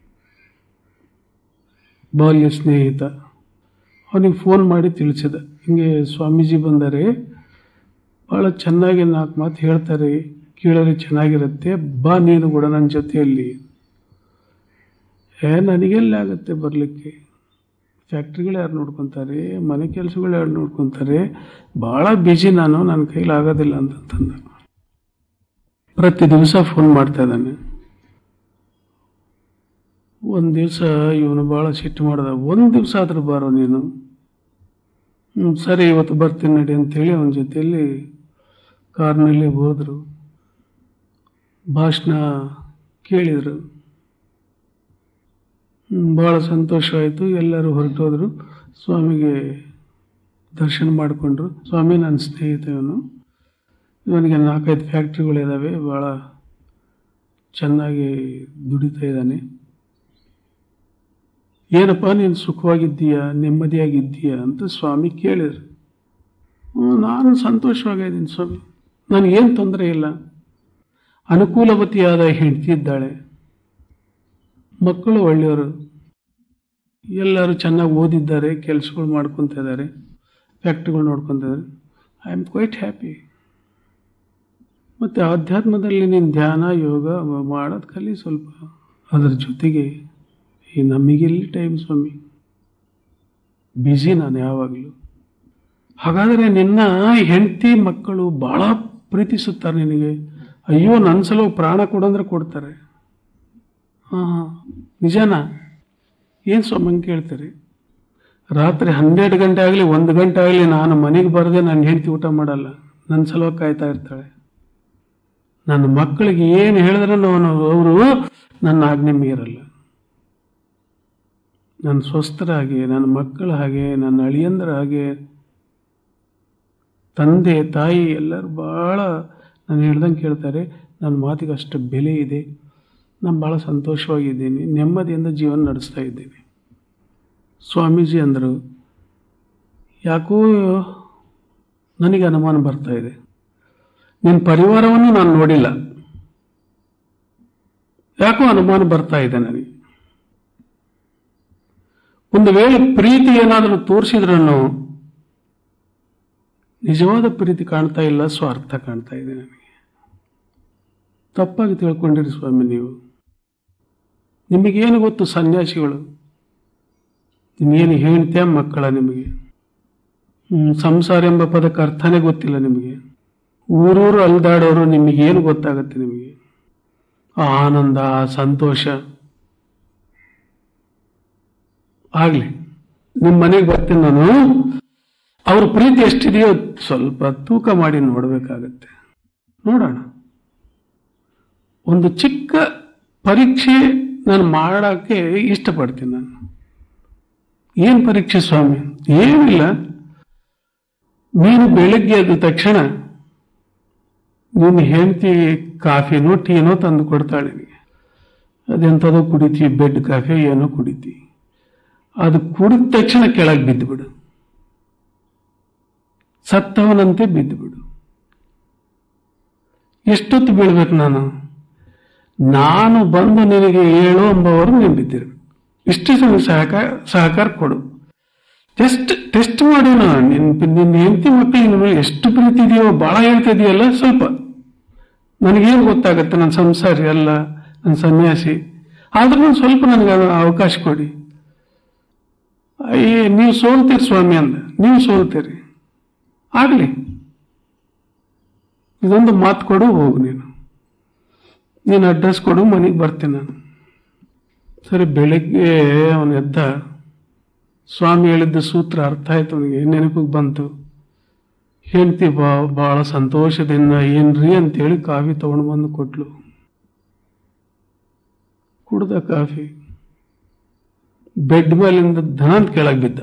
ಬಾಲ್ಯ ಸ್ನೇಹಿತ ಅವನಿಗೆ ಫೋನ್ ಮಾಡಿ ತಿಳಿಸಿದ ಹಿಂಗೆ ಸ್ವಾಮೀಜಿ ಬಂದರೆ ಭಾಳ ಚೆನ್ನಾಗಿ ನಾಲ್ಕು ಮಾತು ಹೇಳ್ತಾರೆ ಕೇಳೋದು ಚೆನ್ನಾಗಿರುತ್ತೆ ಬಾ ನೀನು ಕೂಡ ನನ್ನ ಜೊತೆಯಲ್ಲಿ ಏ ನನಗೆಲ್ಲ ಆಗುತ್ತೆ ಬರಲಿಕ್ಕೆ ಫ್ಯಾಕ್ಟ್ರಿಗಳು ಯಾರು ನೋಡ್ಕೊತಾರೆ ಮನೆ ಕೆಲಸಗಳು ಯಾರು ನೋಡ್ಕೊತಾರೆ ಭಾಳ ಬ್ಯುಸಿ ನಾನು ನನ್ನ ಕೈಲಿ ಆಗೋದಿಲ್ಲ ಅಂತಂದ ಪ್ರತಿ ದಿವಸ ಫೋನ್ ಮಾಡ್ತಾ ಇದ್ದಾನೆ ಒಂದು ದಿವಸ ಇವನು ಭಾಳ ಸಿಟ್ಟು ಮಾಡ್ದ ಒಂದು ದಿವಸ ಆದ್ರೂ ಬಾರೋ ನೀನು ಹ್ಞೂ ಸರಿ ಇವತ್ತು ಬರ್ತೀನಿ ನಡಿ ಅಂತೇಳಿ ಅವನ ಜೊತೆಯಲ್ಲಿ ಕಾರ್ನಲ್ಲಿ ಹೋದರು ಭಾಷಣ ಕೇಳಿದರು ಭಾಳ ಸಂತೋಷವಾಯಿತು ಎಲ್ಲರೂ ಹೊರಟೋದ್ರು ಸ್ವಾಮಿಗೆ ದರ್ಶನ ಮಾಡಿಕೊಂಡ್ರು ಸ್ವಾಮಿ ನನ್ನ ಸ್ನೇಹಿತ ಇವನು ಇವನಿಗೆ ನಾಲ್ಕೈದು ಫ್ಯಾಕ್ಟ್ರಿಗಳಿದ್ದಾವೆ ಭಾಳ ಚೆನ್ನಾಗಿ ದುಡಿತಾ ಇದ್ದಾನೆ ಏನಪ್ಪ ನೀನು ಸುಖವಾಗಿದ್ದೀಯಾ ನೆಮ್ಮದಿಯಾಗಿದ್ದೀಯಾ ಅಂತ ಸ್ವಾಮಿ ಕೇಳಿದ್ರು ಹ್ಞೂ ನಾನು ಸಂತೋಷವಾಗಿದ್ದೀನಿ ಸ್ವಾಮಿ ನನಗೇನು ತೊಂದರೆ ಇಲ್ಲ ಅನುಕೂಲವತಿಯಾದ ಹೆಂಡತಿ ಇದ್ದಾಳೆ ಮಕ್ಕಳು ಒಳ್ಳೆಯವರು ಎಲ್ಲರೂ ಚೆನ್ನಾಗಿ ಓದಿದ್ದಾರೆ ಕೆಲಸಗಳು ಮಾಡ್ಕೊತ ಇದ್ದಾರೆ ಫ್ಯಾಕ್ಟ್ರಿಗಳು ನೋಡ್ಕೊತ ಇದ್ದಾರೆ ಐ ಆಮ್ ಕ್ವೈಟ್ ಹ್ಯಾಪಿ ಮತ್ತು ಆಧ್ಯಾತ್ಮದಲ್ಲಿ ನೀನು ಧ್ಯಾನ ಯೋಗ ಮಾಡೋದು ಕಲಿ ಸ್ವಲ್ಪ ಅದ್ರ ಜೊತೆಗೆ ಈ ನಮಗೆಲ್ಲಿ ಟೈಮ್ ಸ್ವಾಮಿ ಬ್ಯುಸಿ ನಾನು ಯಾವಾಗಲೂ ಹಾಗಾದರೆ ನಿನ್ನ ಹೆಂಡತಿ ಮಕ್ಕಳು ಭಾಳ ಪ್ರೀತಿಸುತ್ತಾರೆ ನಿನಗೆ ಅಯ್ಯೋ ನನ್ನ ಸಲುವಾಗಿ ಪ್ರಾಣ ಕೊಡಂದ್ರೆ ಕೊಡ್ತಾರೆ ಹಾಂ ಹಾಂ ನಿಜನಾ ಏನು ಸ್ವಾಮಿ ಹಂಗೆ ಕೇಳ್ತೀರಿ ರಾತ್ರಿ ಹನ್ನೆರಡು ಗಂಟೆ ಆಗಲಿ ಒಂದು ಗಂಟೆ ಆಗಲಿ ನಾನು ಮನೆಗೆ ಬರದೆ ನನ್ನ ಹೆಂಡತಿ ಊಟ ಮಾಡಲ್ಲ ನನ್ನ ಸಲುವಾಗಿ ಕಾಯ್ತಾ ಇರ್ತಾಳೆ ನನ್ನ ಮಕ್ಕಳಿಗೆ ಏನು ಹೇಳಿದ್ರೆ ನಾನು ಅವರು ನನ್ನ ಆಜ್ಞೆ ಮೀರಲ್ಲ ನನ್ನ ಸ್ವಸ್ಥರ ಹಾಗೆ ನನ್ನ ಮಕ್ಕಳ ಹಾಗೆ ನನ್ನ ಅಳಿಯಂದ್ರ ಹಾಗೆ ತಂದೆ ತಾಯಿ ಎಲ್ಲರೂ ಭಾಳ ನಾನು ಹೇಳ್ದಂಗೆ ಕೇಳ್ತಾರೆ ನನ್ನ ಮಾತಿಗೆ ಅಷ್ಟು ಬೆಲೆ ಇದೆ ನಾನು ಭಾಳ ಸಂತೋಷವಾಗಿದ್ದೀನಿ ನೆಮ್ಮದಿಯಿಂದ ಜೀವನ ನಡೆಸ್ತಾ ಇದ್ದೀನಿ ಸ್ವಾಮೀಜಿ ಅಂದರು ಯಾಕೋ ನನಗೆ ಅನುಮಾನ ಬರ್ತಾ ಇದೆ ನಿನ್ನ ಪರಿವಾರವನ್ನು ನಾನು ನೋಡಿಲ್ಲ ಯಾಕೋ ಅನುಮಾನ ಬರ್ತಾ ಇದೆ ನನಗೆ ಒಂದು ವೇಳೆ ಪ್ರೀತಿ ಏನಾದರೂ ತೋರಿಸಿದ್ರೂ ನಿಜವಾದ ಪ್ರೀತಿ ಕಾಣ್ತಾ ಇಲ್ಲ ಸ್ವಾರ್ಥ ಕಾಣ್ತಾ ಇದೆ ನನಗೆ ತಪ್ಪಾಗಿ ತಿಳ್ಕೊಂಡಿರಿ ಸ್ವಾಮಿ ನೀವು ನಿಮಗೇನು ಗೊತ್ತು ಸನ್ಯಾಸಿಗಳು ನಿಮಗೇನು ಹೇಳ್ತೀಯ ಮಕ್ಕಳ ನಿಮಗೆ ಹ್ಮ್, ಸಂಸಾರ ಎಂಬ ಪದಕ್ಕೆ ಅರ್ಥನೇ ಗೊತ್ತಿಲ್ಲ ನಿಮಗೆ ಊರೂರು ಅಲ್ದಾಡೋರು ನಿಮಗೇನು ಗೊತ್ತಾಗತ್ತೆ ನಿಮಗೆ ಆ ಆನಂದ ಆ ಸಂತೋಷ ಆಗ್ಲಿ ನಿಮ್ಮ ಮನೆಗೆ ಬರ್ತೀನಿ ನಾನು ಅವ್ರ ಪ್ರೀತಿ ಎಷ್ಟಿದೆಯೋ ಸ್ವಲ್ಪ ತೂಕ ಮಾಡಿ ನೋಡಬೇಕಾಗತ್ತೆ ನೋಡೋಣ ಒಂದು ಚಿಕ್ಕ ಪರೀಕ್ಷೆ ನಾನು ಮಾಡೋಕ್ಕೆ ಇಷ್ಟಪಡ್ತೀನಿ ನಾನು ಏನು ಪರೀಕ್ಷೆ ಸ್ವಾಮಿ ಏನಿಲ್ಲ ನೀನು ಬೆಳಗ್ಗೆ ಎದ್ದ ತಕ್ಷಣ ನಿನ್ನ ಹೆಂಡತಿ ಕಾಫಿನೋ ಟೀನೋ ತಂದು ಕೊಡ್ತಾಳೆ ನಿನಗೆ ಅದೆಂಥದೋ ಕುಡಿತಿ ಬೆಡ್ ಕಾಫಿ ಏನೋ ಕುಡಿತಿ ಅದು ಕುಡಿದ ತಕ್ಷಣ ಕೆಳಗೆ ಬಿದ್ದುಬಿಡು ಸತ್ತವನಂತೆ ಬಿದ್ದುಬಿಡು ಎಷ್ಟೊತ್ತು ಬೀಳ್ಬೇಕು ನಾನು ನಾನು ಬಂದು ನಿನಗೆ ಏಳು ಎಂಬವರು ನೀನು ಬಿದ್ದಿರ್ಬೇಕು ಇಷ್ಟು ಸಮಯ ಸಹಕಾರ ಸಹಕಾರ ಕೊಡು ಟೆಸ್ಟ್ ಟೆಸ್ಟ್ ಮಾಡೋಣ ನಿನ್ನ ನಿನ್ನ ಹೆಂಡತಿ ಮಕ್ಕಳು ನಿನ್ನ ಮೇಲೆ ಎಷ್ಟು ಪ್ರೀತಿ ಇದೆಯೋ ಭಾಳ ಹೇಳ್ತಾ ಇದೆಯಲ್ಲ ಸ್ವಲ್ಪ ನನಗೇನು ಗೊತ್ತಾಗತ್ತೆ ನನ್ನ ಸಂಸಾರಿ ಅಲ್ಲ ನನ್ನ ಸನ್ಯಾಸಿ ಆದ್ರೂ ಒಂದು ಸ್ವಲ್ಪ ನನಗೆ ಅದು ಅವಕಾಶ ಕೊಡಿ ಅಯ್ಯೇ ನೀವು ಸೋಲ್ತೀರಿ ಸ್ವಾಮಿ ಅಂದ ನೀವು ಸೋಲ್ತೀರಿ ಆಗಲಿ ಇದೊಂದು ಮಾತು ಕೊಡು ಹೋಗು ನೀನು ನೀನು ಅಡ್ರೆಸ್ ಕೊಡು ಮನೆಗೆ ಬರ್ತೀನಿ ನಾನು ಸರಿ ಬೆಳಿಗ್ಗೆ ಅವನು ಎದ್ದ ಸ್ವಾಮಿ ಹೇಳಿದ್ದ ಸೂತ್ರ ಅರ್ಥ ಆಯ್ತು ಅವನಿಗೆ ನೆನಪಿಗೆ ಬಂತು ಹೆಂಡ್ತಿ ಬಾ ಭಾಳ ಸಂತೋಷದಿಂದ ಏನ್ರಿ ಅಂತೇಳಿ ಕಾಫಿ ತಗೊಂಡು ಬಂದು ಕೊಟ್ಲು ಕುಡ್ದ ಕಾಫಿ ಬೆಡ್ ಮೇಲಿಂದ ಧನಂತ ಕೆಳಗೆ ಬಿದ್ದ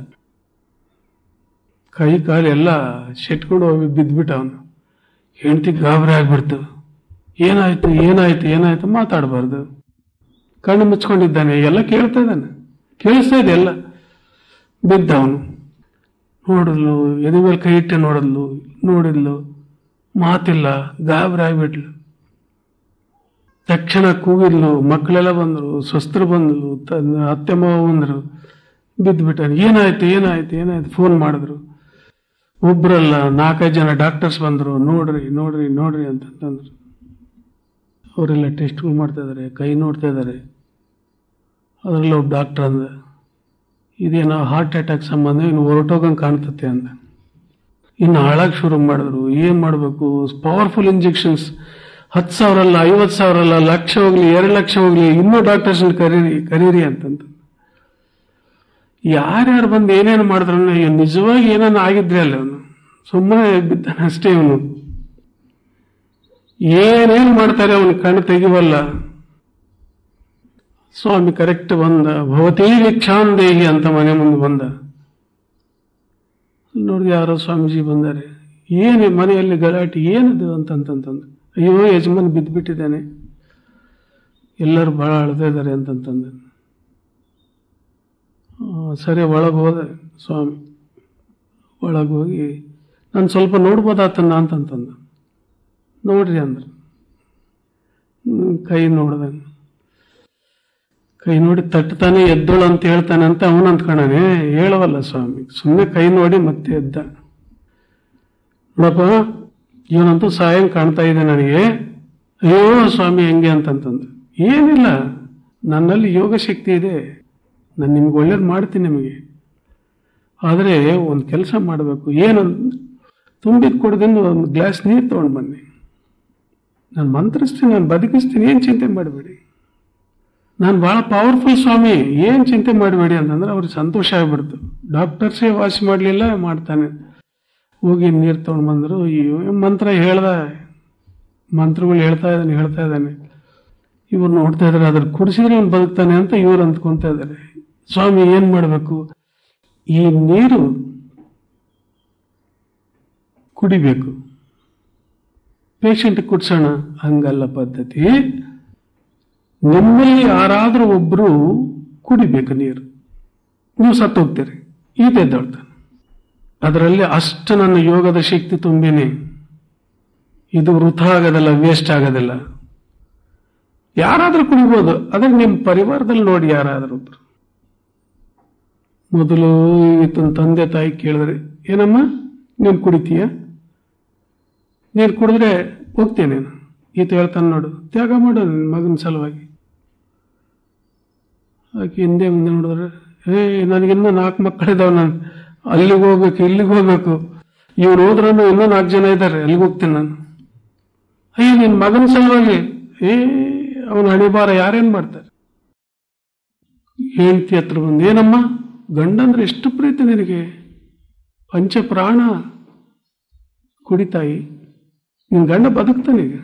ಕೈ ಕಾಲು ಎಲ್ಲ ಶೆಟ್ಕೊಂಡು ಹೋಗಿ ಬಿದ್ದ್ಬಿಟ್ಟ ಅವನು ಹೆಂಡತಿ ಗಾಬರಿ ಆಗ್ಬಿಡ್ತು ಏನಾಯ್ತು ಏನಾಯ್ತು ಏನಾಯ್ತು ಮಾತಾಡಬಾರ್ದು ಕಣ್ಣು ಮುಚ್ಕೊಂಡಿದ್ದಾನೆ ಎಲ್ಲ ಕೇಳ್ತಾ ಇದ್ದಾನೆ ಕೇಳಿಸ್ತಾ ಇದೆ ಎಲ್ಲ ಬಿದ್ದ ಅವನು ನೋಡಿದ್ಲು ಎದೆ ಮೇಲೆ ಕೈ ಇಟ್ಟೆ ನೋಡಿದ್ಲು ನೋಡಿದ್ಲು ಮಾತಿಲ್ಲ ಗಾಬರಿ ಆಗ್ಬಿಟ್ಲು ತಕ್ಷಣ ಕೂಗಿದ್ಲು ಮಕ್ಕಳೆಲ್ಲ ಬಂದರು ಸ್ವಸ್ಥರು ಬಂದ್ರು ತ- ಅತ್ತೆ ಮಾವ ಬಂದರು ಬಿದ್ದುಬಿಟ್ಟಾನೆ ಏನಾಯ್ತು ಏನಾಯ್ತು ಏನಾಯ್ತು ಫೋನ್ ಮಾಡಿದ್ರು ಒಬ್ರಲ್ಲ ನಾಲ್ಕೈದು ಜನ ಡಾಕ್ಟರ್ಸ್ ಬಂದರು ನೋಡ್ರಿ ನೋಡ್ರಿ ನೋಡ್ರಿ ಅಂತಂತಂದ್ರು ಅವರೆಲ್ಲ ಟೆಸ್ಟ್ಗಳು ಮಾಡ್ತಾ ಇದ್ದಾರೆ ಕೈ ನೋಡ್ತಾ ಇದ್ದಾರೆ ಅದರಲ್ಲಿ ಒಬ್ಬ ಡಾಕ್ಟರ್ ಅಂದ ಇದೇನೋ ಹಾರ್ಟ್ ಅಟ್ಯಾಕ್ ಸಂಬಂಧ ಇನ್ನು ಹೊರಟೋಗಂಗೆ ಕಾಣ್ತತೆ ಅಂದ ಇನ್ನು ಹಾಳಾಗಿ ಶುರು ಮಾಡಿದ್ರು ಏನು ಮಾಡಬೇಕು ಪವರ್ಫುಲ್ ಇಂಜೆಕ್ಷನ್ಸ್ ಹತ್ತು ಸಾವಿರ ಅಲ್ಲ ಐವತ್ತು ಸಾವಿರ ಅಲ್ಲ ಲಕ್ಷ ಹೋಗ್ಲಿ ಎರಡು ಲಕ್ಷ ಹೋಗ್ಲಿ ಇನ್ನೂ ಡಾಕ್ಟರ್ಸ್ನ ಕರೀರಿ ಕರೀರಿ ಅಂತಂತ ಯಾರ್ಯಾರು ಬಂದು ಏನೇನು ಮಾಡಿದ್ರು ನಿಜವಾಗಿ ಏನೇನು ಆಗಿದ್ರೆ ಅಲ್ಲ ಅವನು ಸುಮ್ಮನೆ ಬಿದ್ದಾನೆ ಅಷ್ಟೇ ಅವನು ಏನೇನು ಮಾಡ್ತಾರೆ ಅವನು ಕಣ್ಣು ತೆಗಿವಲ್ಲ ಸ್ವಾಮಿ ಕರೆಕ್ಟ್ ಬಂದ ಭವತೀ ಭಿಕ್ಷಾಂದೇಹಿ ಅಂತ ಮನೆ ಮುಂದೆ ಬಂದ ನೋಡಿದ ಯಾರೋ ಸ್ವಾಮೀಜಿ ಬಂದಾರೆ ಏನು ಮನೆಯಲ್ಲಿ ಗಲಾಟೆ ಏನದು ಅಂತಂತಂತಂದು ಅಯ್ಯೋ ಯಜಮಾನ್ ಬಿದ್ದುಬಿಟ್ಟಿದ್ದಾನೆ ಎಲ್ಲರೂ ಭಾಳ ಅಳ್ತಾ ಇದ್ದಾರೆ ಅಂತಂತಂದು ಆ, ಸರಿ ಒಳಗೆ ಹೋದೆ ಸ್ವಾಮಿ ಒಳಗೆ ಹೋಗಿ ನಾನು ಸ್ವಲ್ಪ ನೋಡ್ಬೋದಾತನ್ನ ಅಂತಂತಂದ ನೋಡ್ರಿ ಅಂದ್ರು ಹ್ಮ್, ಕೈ ನೋಡ್ದೆ ಕೈ ನೋಡಿ ತಟ್ತಾನೆ ಎದ್ದೋಳು ಅಂತ ಹೇಳ್ತಾನೆ ಅಂತ ಅವನು ಅಂದ್ಕೊಂಡಾನೆ ಹೇಳವಲ್ಲ ಸ್ವಾಮಿ ಸುಮ್ಮನೆ ಕೈ ನೋಡಿ ಮತ್ತೆ ಎದ್ದ ನೋಡಪ್ಪ ಇವನಂತೂ ಸಾಯಂ ಕಾಣ್ತಾ ಇದೆ ನನಗೆ ಅಯ್ಯೋ ಸ್ವಾಮಿ ಹೆಂಗೆ ಅಂತಂತಂದು ಏನಿಲ್ಲ ನನ್ನಲ್ಲಿ ಯೋಗ ಶಕ್ತಿ ಇದೆ ನಾನು ನಿಮ್ಗೆ ಒಳ್ಳೇದು ಮಾಡ್ತೀನಿ ನಿಮಗೆ ಆದರೆ ಒಂದು ಕೆಲಸ ಮಾಡಬೇಕು ಏನು ತುಂಬಿದ ಕೊಡದಿಂದ ಒಂದು ಗ್ಲಾಸ್ ನೀರು ತೊಗೊಂಡು ಬನ್ನಿ ನಾನು ಮಂತ್ರಿಸ್ತೀನಿ ನಾನು ಬದುಕಿಸ್ತೀನಿ ಏನು ಚಿಂತೆ ಮಾಡಬೇಡಿ ನಾನು ಭಾಳ ಪವರ್ಫುಲ್ ಸ್ವಾಮಿ ಏನು ಚಿಂತೆ ಮಾಡಬೇಡಿ ಅಂತಂದ್ರೆ ಅವ್ರಿಗೆ ಸಂತೋಷ ಆಗ್ಬಿಡ್ತು ಡಾಕ್ಟರ್ಸೇ ವಾಸಿ ಮಾಡಲಿಲ್ಲ ಮಾಡ್ತಾನೆ ಹೋಗಿ ನೀರು ತೊಗೊಂಡು ಬಂದರು ಈ ಮಂತ್ರ ಹೇಳ್ದ ಮಂತ್ರಗಳು ಹೇಳ್ತಾ ಇದ್ದಾನೆ ಹೇಳ್ತಾ ಇದ್ದಾನೆ ಇವ್ರು ನೋಡ್ತಾ ಇದ್ದಾರೆ ಅದ್ರ ಕುಡಿಸಿದ್ರೆ ಅವ್ನು ಬದುಕ್ತಾನೆ ಅಂತ ಇವ್ರು ಅಂದ್ಕೊಂತ ಇದ್ದಾರೆ ಸ್ವಾಮಿ ಏನು ಮಾಡಬೇಕು ಈ ನೀರು ಕುಡಿಬೇಕು ಪೇಷಂಟ್ ಕುಡ್ಸೋಣ ಹಂಗಲ್ಲ ಪದ್ಧತಿ ನಿಮ್ಮಲ್ಲಿ ಯಾರಾದರೂ ಒಬ್ರು ಕುಡಿಬೇಕು ನೀರು ನೀವು ಸತ್ತು ಹೋಗ್ತೀರಿ ಈತ ಎದ್ದೊಳ್ತಾನೆ ಅದರಲ್ಲಿ ಅಷ್ಟು ನನ್ನ ಯೋಗದ ಶಕ್ತಿ ತುಂಬಿನಿ ಇದು ವೃಥ ಆಗೋದಿಲ್ಲ ವೇಸ್ಟ್ ಆಗೋದಿಲ್ಲ ಯಾರಾದರೂ ಕುಡಿಬೋದು ಆದ್ರೆ ನಿಮ್ಮ ಪರಿವಾರದಲ್ಲಿ ನೋಡಿ ಯಾರಾದರೂ ಒಬ್ರು ಮೊದಲು ಈತನ ತಂದೆ ತಾಯಿ ಕೇಳಿದ್ರೆ ಏನಮ್ಮ ನೀನು ಕುಡಿತೀಯ ನೀನು ಕುಡಿದ್ರೆ ಹೋಗ್ತೀನಿ ನೀನು ಈತ ಹೇಳ್ತಾನೆ ನೋಡು ತ್ಯಾಗ ಮಾಡು ನಿನ್ನ ಮಗನ ಸಲುವಾಗಿ ಆಕೆ ಹಿಂದೆ ಮುಂದೆ ನೋಡಿದ್ರೆ ಏ ನನಗಿನ್ನೂ ನಾಲ್ಕು ಮಕ್ಕಳಿದಾವೆ ನಾನು ಅಲ್ಲಿಗೆ ಹೋಗ್ಬೇಕು ಇಲ್ಲಿಗೆ ಹೋಗ್ಬೇಕು ಇವ್ರು ಹೋದ್ರೂ ಇನ್ನೂ ನಾಲ್ಕು ಜನ ಇದ್ದಾರೆ ಅಲ್ಲಿಗೆ ಹೋಗ್ತೀನಿ ನಾನು ಅಯ್ಯ ನಿನ್ನ ಮಗನ ಸಲುವಾಗಿ ಏ ಅವನ ಹಣಿಬಾರ ಯಾರೇನ್ ಮಾಡ್ತಾರೆ ಹೆಂಡತಿ ಹತ್ರ ಬಂದು ಏನಮ್ಮ ಗಂಡಂದ್ರೆ ಎಷ್ಟು ಪ್ರೀತಿ ನಿನಗೆ ಪಂಚ ಪ್ರಾಣ ಕುಡಿತಾಯಿ ನಿನ್ ಗಂಡ ಬದುಕ್ತಾನೀಗ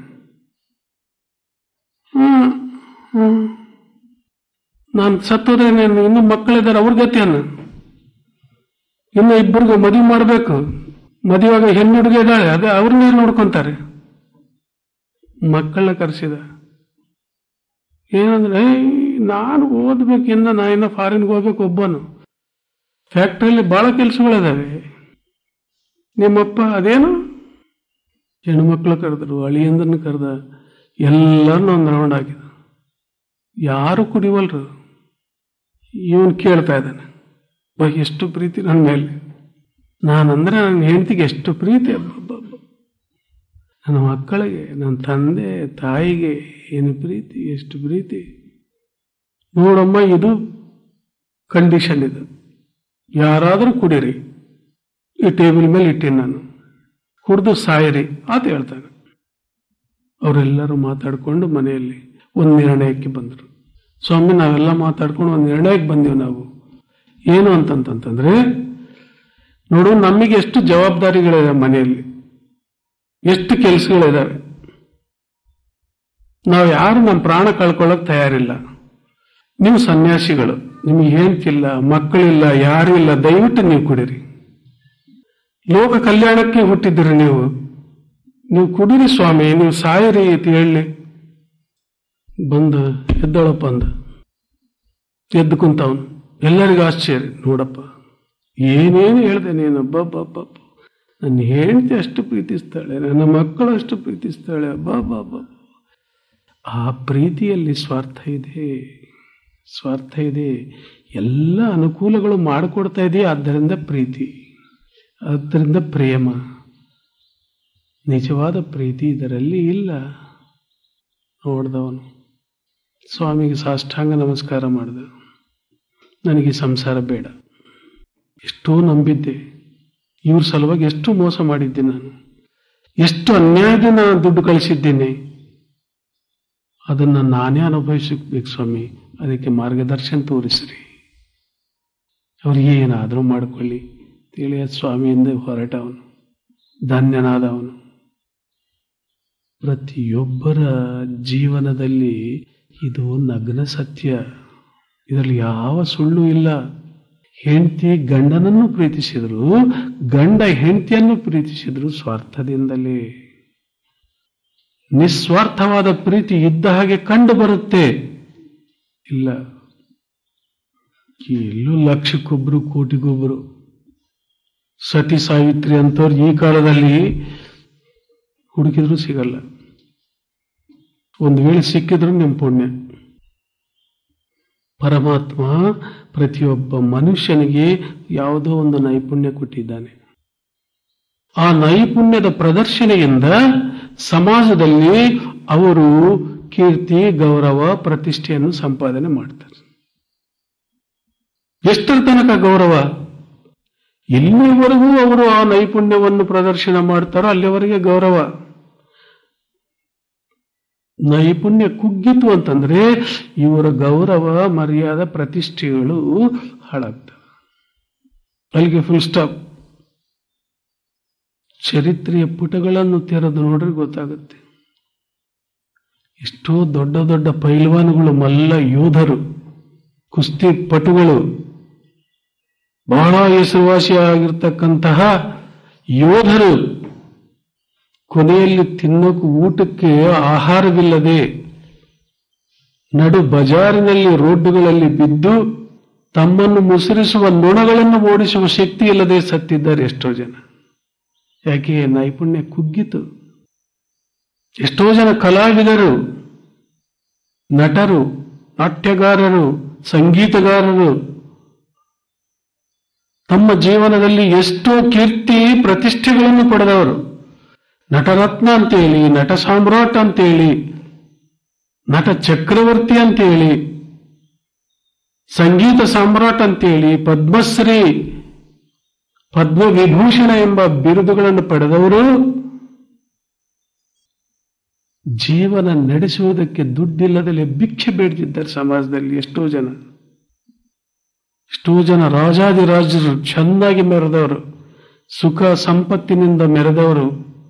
ಹ್ಮ್ ಹ್ಮ್ ನಾನು ಸತ್ತೋದ್ರೆ ನೀನು ಇನ್ನೂ ಮಕ್ಕಳಿದ್ದಾರೆ ಅವ್ರ ಗತಿಯನ್ನ ಇನ್ನು ಇಬ್ಬರಿಗೂ ಮದುವೆ ಮಾಡಬೇಕು ಮದುವೆಯಾಗ ಹೆಣ್ಣು ಹುಡುಗ ಇದ್ದಾಳೆ ಅದೇ ಅವ್ರನ್ನೇ ನೋಡ್ಕೊಂತಾರೆ ಮಕ್ಕಳನ್ನ ಕರೆಸಿದ ಏನಂದ್ರೆ ಏಯ್, ನಾನು ಓದ್ಬೇಕು ಇನ್ನ ನಾ ಇನ್ನ ಫಾರಿನ್ಗೆ ಹೋಗ್ಬೇಕು ಒಬ್ಬನು ಫ್ಯಾಕ್ಟ್ರಿಯಲ್ಲಿ ಬಹಳ ಕೆಲಸಗಳಿದಾವೆ ನಿಮ್ಮಪ್ಪ ಅದೇನು ಹೆಣ್ಮಕ್ಳು ಕರೆದ್ರು ಅಳಿಯಂದನ್ನು ಕರೆದ ಎಲ್ಲರನ್ನೂ ಒಂದು ರೌಂಡ್ ಹಾಕಿದ ಯಾರು ಕುಡಿವಲ್ರು ಇವನ್ ಕೇಳ್ತಾ ಇದ್ದಾನೆ ಬಾ ಎಷ್ಟು ಪ್ರೀತಿ ನನ್ನ ಮೇಲೆ ನಾನಂದ್ರೆ ನನ್ನ ಹೆಂಡತಿಗೆ ಎಷ್ಟು ಪ್ರೀತಿ ಅಬ್ಬಬ್ಬಬ್ಬ. ನನ್ನ ಮಕ್ಕಳಿಗೆ ನನ್ನ ತಂದೆ ತಾಯಿಗೆ ಏನು ಪ್ರೀತಿ ಎಷ್ಟು ಪ್ರೀತಿ ನೋಡಮ್ಮ ಇದು ಕಂಡೀಷನ್ ಇದು ಯಾರಾದರೂ ಕುಡೀರಿ ಈ ಟೇಬಲ್ ಮೇಲೆ ಇಟ್ಟೀನಿ ನಾನು ಕುಡ್ದು ಸಾಯಿರಿ ಅಂತ ಹೇಳ್ತಾನೆ ಅವರೆಲ್ಲರೂ ಮಾತಾಡ್ಕೊಂಡು ಮನೆಯಲ್ಲಿ ಒಂದು ನಿರ್ಣಯಕ್ಕೆ ಬಂದರು ಸ್ವಾಮಿ ನಾವೆಲ್ಲ ಮಾತಾಡ್ಕೊಂಡು ಒಂದು ನಿರ್ಣಯಕ್ಕೆ ಬಂದೀವಿ ನಾವು ಏನು ಅಂತಂತಂತಂದ್ರೆ ನೋಡು ನಮಗೆ ಎಷ್ಟು ಜವಾಬ್ದಾರಿಗಳಿದೆ ಮನೆಯಲ್ಲಿ ಎಷ್ಟು ಕೆಲಸಗಳಿದಾವೆ ನಾವು ಯಾರು ನಮ್ಮ ಪ್ರಾಣ ಕಳ್ಕೊಳ್ಳೋಕೆ ತಯಾರಿಲ್ಲ ನೀವು ಸನ್ಯಾಸಿಗಳು ನಿಮಗೆ ಹೆಂಡ್ತಿಲ್ಲ ಮಕ್ಕಳಿಲ್ಲ ಯಾರೂ ಇಲ್ಲ ದಯವಿಟ್ಟು ನೀವು ಕುಡೀರಿ ಲೋಕ ಕಲ್ಯಾಣಕ್ಕೆ ಹುಟ್ಟಿದ್ದೀರಿ ನೀವು ನೀವು ಕುಡೀರಿ ಸ್ವಾಮಿ ನೀವು ಸಾಯಿರಿ ಅಂತ ಹೇಳಿ ಬಂದು ಎದ್ದೊಳಪ್ಪ ಅಂದ ಎದ್ದು ಕುಂತವನು ಎಲ್ಲರಿಗೂ ಆಶ್ಚರ್ಯ ನೋಡಪ್ಪ ಏನೇನು ಹೇಳ್ದೆ ನೀನು ಅಬ್ಬಬ್ಬಬ್ಬ ನನ್ನ ಹೆಂಡತಿ ಅಷ್ಟು ಪ್ರೀತಿಸ್ತಾಳೆ ನನ್ನ ಮಕ್ಕಳು ಅಷ್ಟು ಪ್ರೀತಿಸ್ತಾಳೆ ಅಬ್ಬಬ್ಬಬ್ಬ ಆ ಪ್ರೀತಿಯಲ್ಲಿ ಸ್ವಾರ್ಥ ಇದೆ ಸ್ವಾರ್ಥ ಇದೆ ಎಲ್ಲ ಅನುಕೂಲಗಳು ಮಾಡಿಕೊಡ್ತಾ ಇದೆಯಾ ಆದ್ದರಿಂದ ಪ್ರೀತಿ ಆದ್ದರಿಂದ ಪ್ರೇಮ ನಿಜವಾದ ಪ್ರೀತಿ ಇದರಲ್ಲಿ ಇಲ್ಲ ನೋಡ್ದವನು ಸ್ವಾಮಿಗೆ ಸಾಷ್ಟಾಂಗ ನಮಸ್ಕಾರ ಮಾಡಿದೆ ನನಗೆ ಈ ಸಂಸಾರ ಬೇಡ ಎಷ್ಟೋ ನಂಬಿದ್ದೆ ಇವ್ರ ಸಲುವಾಗಿ ಎಷ್ಟು ಮೋಸ ಮಾಡಿದ್ದೆ ನಾನು ಎಷ್ಟು ಅನ್ಯಾಯದಿಂದ ನಾನು ದುಡ್ಡು ಕಳಿಸಿದ್ದೇನೆ ಅದನ್ನ ನಾನೇ ಅನುಭವಿಸಬೇಕು ಸ್ವಾಮಿ ಅದಕ್ಕೆ ಮಾರ್ಗದರ್ಶನ ತೋರಿಸ್ರಿ ಅವ್ರಿಗೆ ಏನಾದರೂ ಮಾಡಿಕೊಳ್ಳಿ ತಿಳಿಯ ಸ್ವಾಮಿಯಿಂದ ಹೊರಟವನು ಧನ್ಯನಾದವನು ಪ್ರತಿಯೊಬ್ಬರ ಜೀವನದಲ್ಲಿ ಇದು ನಗ್ನ ಸತ್ಯ ಇದರಲ್ಲಿ ಯಾವ ಸುಳ್ಳು ಇಲ್ಲ ಹೆಂಡತಿ ಗಂಡನನ್ನು ಪ್ರೀತಿಸಿದ್ರು ಗಂಡ ಹೆಂಡತಿಯನ್ನು ಪ್ರೀತಿಸಿದ್ರು ಸ್ವಾರ್ಥದಿಂದಲೇ ನಿಸ್ವಾರ್ಥವಾದ ಪ್ರೀತಿ ಇದ್ದ ಹಾಗೆ ಕಂಡು ಬರುತ್ತೆ ಇಲ್ಲ ಎಲ್ಲೂ ಲಕ್ಷಕ್ಕೊಬ್ರು ಕೋಟಿಗೊಬ್ರು ಸತಿ ಸಾವಿತ್ರಿ ಅಂತವ್ರು ಈ ಕಾಲದಲ್ಲಿ ಹುಡುಕಿದ್ರು ಸಿಗಲ್ಲ ಒಂದು ವೇಳೆ ಸಿಕ್ಕಿದ್ರು ನಿಮ್ಮ ಪುಣ್ಯ ಪರಮಾತ್ಮ ಪ್ರತಿಯೊಬ್ಬ ಮನುಷ್ಯನಿಗೆ ಯಾವುದೋ ಒಂದು ನೈಪುಣ್ಯ ಕೊಟ್ಟಿದ್ದಾನೆ ಆ ನೈಪುಣ್ಯದ ಪ್ರದರ್ಶನೆಯಿಂದ ಸಮಾಜದಲ್ಲಿ ಅವರು ಕೀರ್ತಿ ಗೌರವ ಪ್ರತಿಷ್ಠೆಯನ್ನು ಸಂಪಾದನೆ ಮಾಡ್ತಾರೆ ಎಷ್ಟರ ತನಕ ಗೌರವ ಎಲ್ಲಿವರೆಗೂ ಅವರು ಆ ನೈಪುಣ್ಯವನ್ನು ಪ್ರದರ್ಶನ ಮಾಡ್ತಾರೋ ಅಲ್ಲಿವರೆಗೆ ಗೌರವ ನೈಪುಣ್ಯ ಕುಗ್ಗಿತು ಅಂತಂದ್ರೆ ಇವರ ಗೌರವ ಮರ್ಯಾದ ಪ್ರತಿಷ್ಠೆಗಳು ಹಾಳಾಗ್ತವೆ ಅಲ್ಲಿಗೆ ಫುಲ್ ಸ್ಟಾಪ್ ಚರಿತ್ರೆಯ ಪುಟಗಳನ್ನು ತೆರೆದು ನೋಡ್ರೆ ಗೊತ್ತಾಗುತ್ತೆ ಎಷ್ಟೋ ದೊಡ್ಡ ದೊಡ್ಡ ಪೈಲ್ವಾನ್ಗಳು ಮಲ್ಲ ಯೋಧರು ಕುಸ್ತಿ ಪಟುಗಳು ಬಹಳ ಹೆಸರುವಾಸಿಯಾಗಿರ್ತಕ್ಕಂತಹ ಯೋಧರು ಕೊನೆಯಲ್ಲಿ ತಿನ್ನೋಕೆ ಊಟಕ್ಕೆ ಆಹಾರವಿಲ್ಲದೆ ನಡು ಬಜಾರಿನಲ್ಲಿ ರೋಡ್ಡುಗಳಲ್ಲಿ ಬಿದ್ದು ತಮ್ಮನ್ನು ಮುಸುರಿಸುವ ನೊಣಗಳನ್ನು ಓಡಿಸುವ ಶಕ್ತಿ ಇಲ್ಲದೆ ಸತ್ತಿದ್ದಾರೆ ಎಷ್ಟೋ ಜನ ಯಾಕೆ ನೈಪುಣ್ಯ ಕುಗ್ಗಿತು ಎಷ್ಟೋ ಜನ ಕಲಾವಿದರು ನಟರು ನಾಟ್ಯಗಾರರು ಸಂಗೀತಗಾರರು ತಮ್ಮ ಜೀವನದಲ್ಲಿ ಎಷ್ಟೋ ಕೀರ್ತಿ ಪ್ರತಿಷ್ಠೆಗಳನ್ನು ಪಡೆದವರು ನಟರತ್ನ ಅಂತೇಳಿ ನಟ ಸಾಮ್ರಾಟ್ ಅಂತೇಳಿ ನಟ ಚಕ್ರವರ್ತಿ ಅಂತೇಳಿ ಸಂಗೀತ ಸಾಮ್ರಾಟ್ ಅಂತೇಳಿ ಪದ್ಮಶ್ರೀ ಪದ್ಮವಿಭೂಷಣ ಎಂಬ ಬಿರುದುಗಳನ್ನು ಪಡೆದವರು ಜೀವನ ನಡೆಸುವುದಕ್ಕೆ ದುಡ್ಡಿಲ್ಲದಲ್ಲೇ ಭಿಕ್ಷೆ ಬೇಡ್ತಿದ್ದಾರೆ ಸಮಾಜದಲ್ಲಿ ಎಷ್ಟೋ ಜನ ಎಷ್ಟೋ ಜನ ರಾಜಾದಿರಾಜರು ಚೆನ್ನಾಗಿ ಮೆರೆದವರು ಸುಖ ಸಂಪತ್ತಿನಿಂದ ಮೆರೆದವರು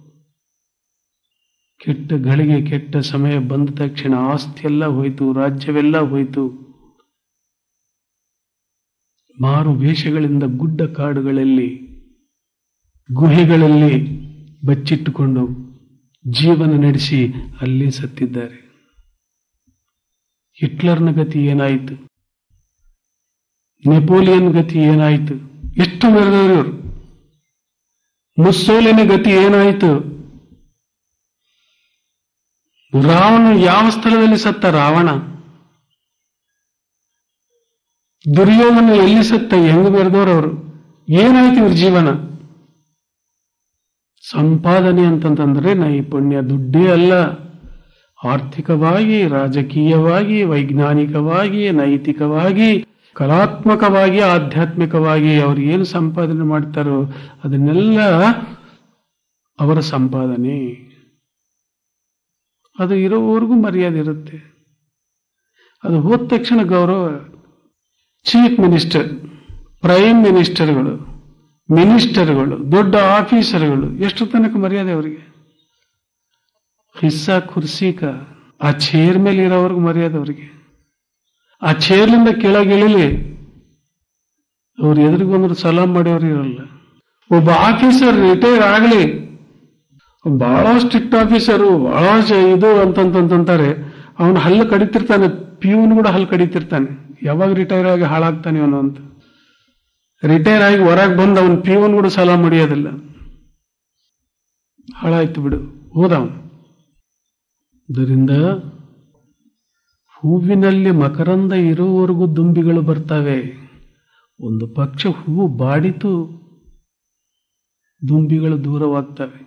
ಕೆಟ್ಟ ಗಳಿಗೆ ಕೆಟ್ಟ ಸಮಯ ಬಂದ ತಕ್ಷಣ ಆಸ್ತಿಯೆಲ್ಲ ಹೋಯಿತು ರಾಜ್ಯವೆಲ್ಲ ಹೋಯಿತು ಮಾರು ವೇಷಗಳಿಂದ ಗುಡ್ಡ ಕಾಡುಗಳಲ್ಲಿ ಗುಹೆಗಳಲ್ಲಿ ಬಚ್ಚಿಟ್ಟುಕೊಂಡು ಜೀವನ ನಡೆಸಿ ಅಲ್ಲೇ ಸತ್ತಿದ್ದಾರೆ ಹಿಟ್ಲರ್ನ ಗತಿ ಏನಾಯಿತು ನೆಪೋಲಿಯನ್ ಗತಿ ಏನಾಯಿತು ಎಷ್ಟು ಮೆರೆದವರು ಇವರು ಮುಸ್ಸೋಲಿನ ಗತಿ ಏನಾಯಿತು ರಾವಣ ಯಾವ ಸ್ಥಳದಲ್ಲಿ ಸತ್ತ ರಾವಣ ದುರ್ಯೋಧನ ಎಲ್ಲಿ ಸತ್ತ ಹೆಂಗ್ ಮೆರೆದವರು ಅವರು ಏನಾಯ್ತು ಇವ್ರ ಜೀವನ ಸಂಪಾದನೆ ಅಂತಂತಂದ್ರೆ ನೈಪುಣ್ಯ ದುಡ್ಡೇ ಅಲ್ಲ ಆರ್ಥಿಕವಾಗಿ ರಾಜಕೀಯವಾಗಿ ವೈಜ್ಞಾನಿಕವಾಗಿ ನೈತಿಕವಾಗಿ ಕಲಾತ್ಮಕವಾಗಿ ಆಧ್ಯಾತ್ಮಿಕವಾಗಿ ಅವ್ರು ಏನು ಸಂಪಾದನೆ ಮಾಡ್ತಾರೋ ಅದನ್ನೆಲ್ಲ ಅವರ ಸಂಪಾದನೆ ಅದು ಇರೋವರೆಗೂ ಮರ್ಯಾದೆ ಇರುತ್ತೆ ಅದು ಹೋದ ತಕ್ಷಣ ಗೌರವ ಚೀಫ್ ಮಿನಿಸ್ಟರ್ ಪ್ರೈಮ್ ಮಿನಿಸ್ಟರ್ಗಳು ಮಿನಿಸ್ಟರ್ಗಳು ದೊಡ್ಡ ಆಫೀಸರ್ಗಳು ಎಷ್ಟು ತನಕ ಮರ್ಯಾದೆ ಅವರಿಗೆ ಹಿಸ್ಸಾ ಕುರ್ಸಿಕ ಆ ಚೇರ್ ಮೇಲೆ ಇರೋವರೆಗೂ ಮರ್ಯಾದೆ ಅವರಿಗೆ ಆ ಚೇರ್ಲಿಂದ ಕೆಳಗಿಳಿಲಿ ಅವ್ರು ಎದುರಿಗೊಂದ್ರು ಸಲಾಂ ಮಾಡಿಯವರು ಇರಲ್ಲ ಒಬ್ಬ ಆಫೀಸರ್ ರಿಟೈರ್ ಆಗಲಿ ಬಹಳ ಸ್ಟ್ರಿಕ್ಟ್ ಆಫೀಸರು ಬಹಳ ಜ- ಇದು ಅಂತಂತಂತಾರೆ ಅವನು ಹಲ್ಲು ಕಡಿತಿರ್ತಾನೆ ಪ್ಯೂನ್ ಕೂಡ ಹಲ್ಲು ಕಡಿತಿರ್ತಾನೆ ಯಾವಾಗ ರಿಟೈರ್ ಆಗಿ ಹಾಳಾಗ್ತಾನೆ ಅವನು ಅಂತ ರಿಟೈರ್ ಆಗಿ ಹೊರಗೆ ಬಂದು ಅವನು ಪ್ಯೂನ್ ಕೂಡ ಸಾಲ ಮಾಡಿಯೋದಿಲ್ಲ ಹಾಳಾಯ್ತು ಬಿಡು ಹೋದ ಅವನು ಇದರಿಂದ ಹೂವಿನಲ್ಲಿ ಮಕರಂದ ಇರುವವರೆಗೂ ದುಂಬಿಗಳು ಬರ್ತವೆ ಒಂದು ಪಕ್ಷ ಹೂವು ಬಾಡಿತು ದುಂಬಿಗಳು ದೂರವಾಗ್ತವೆ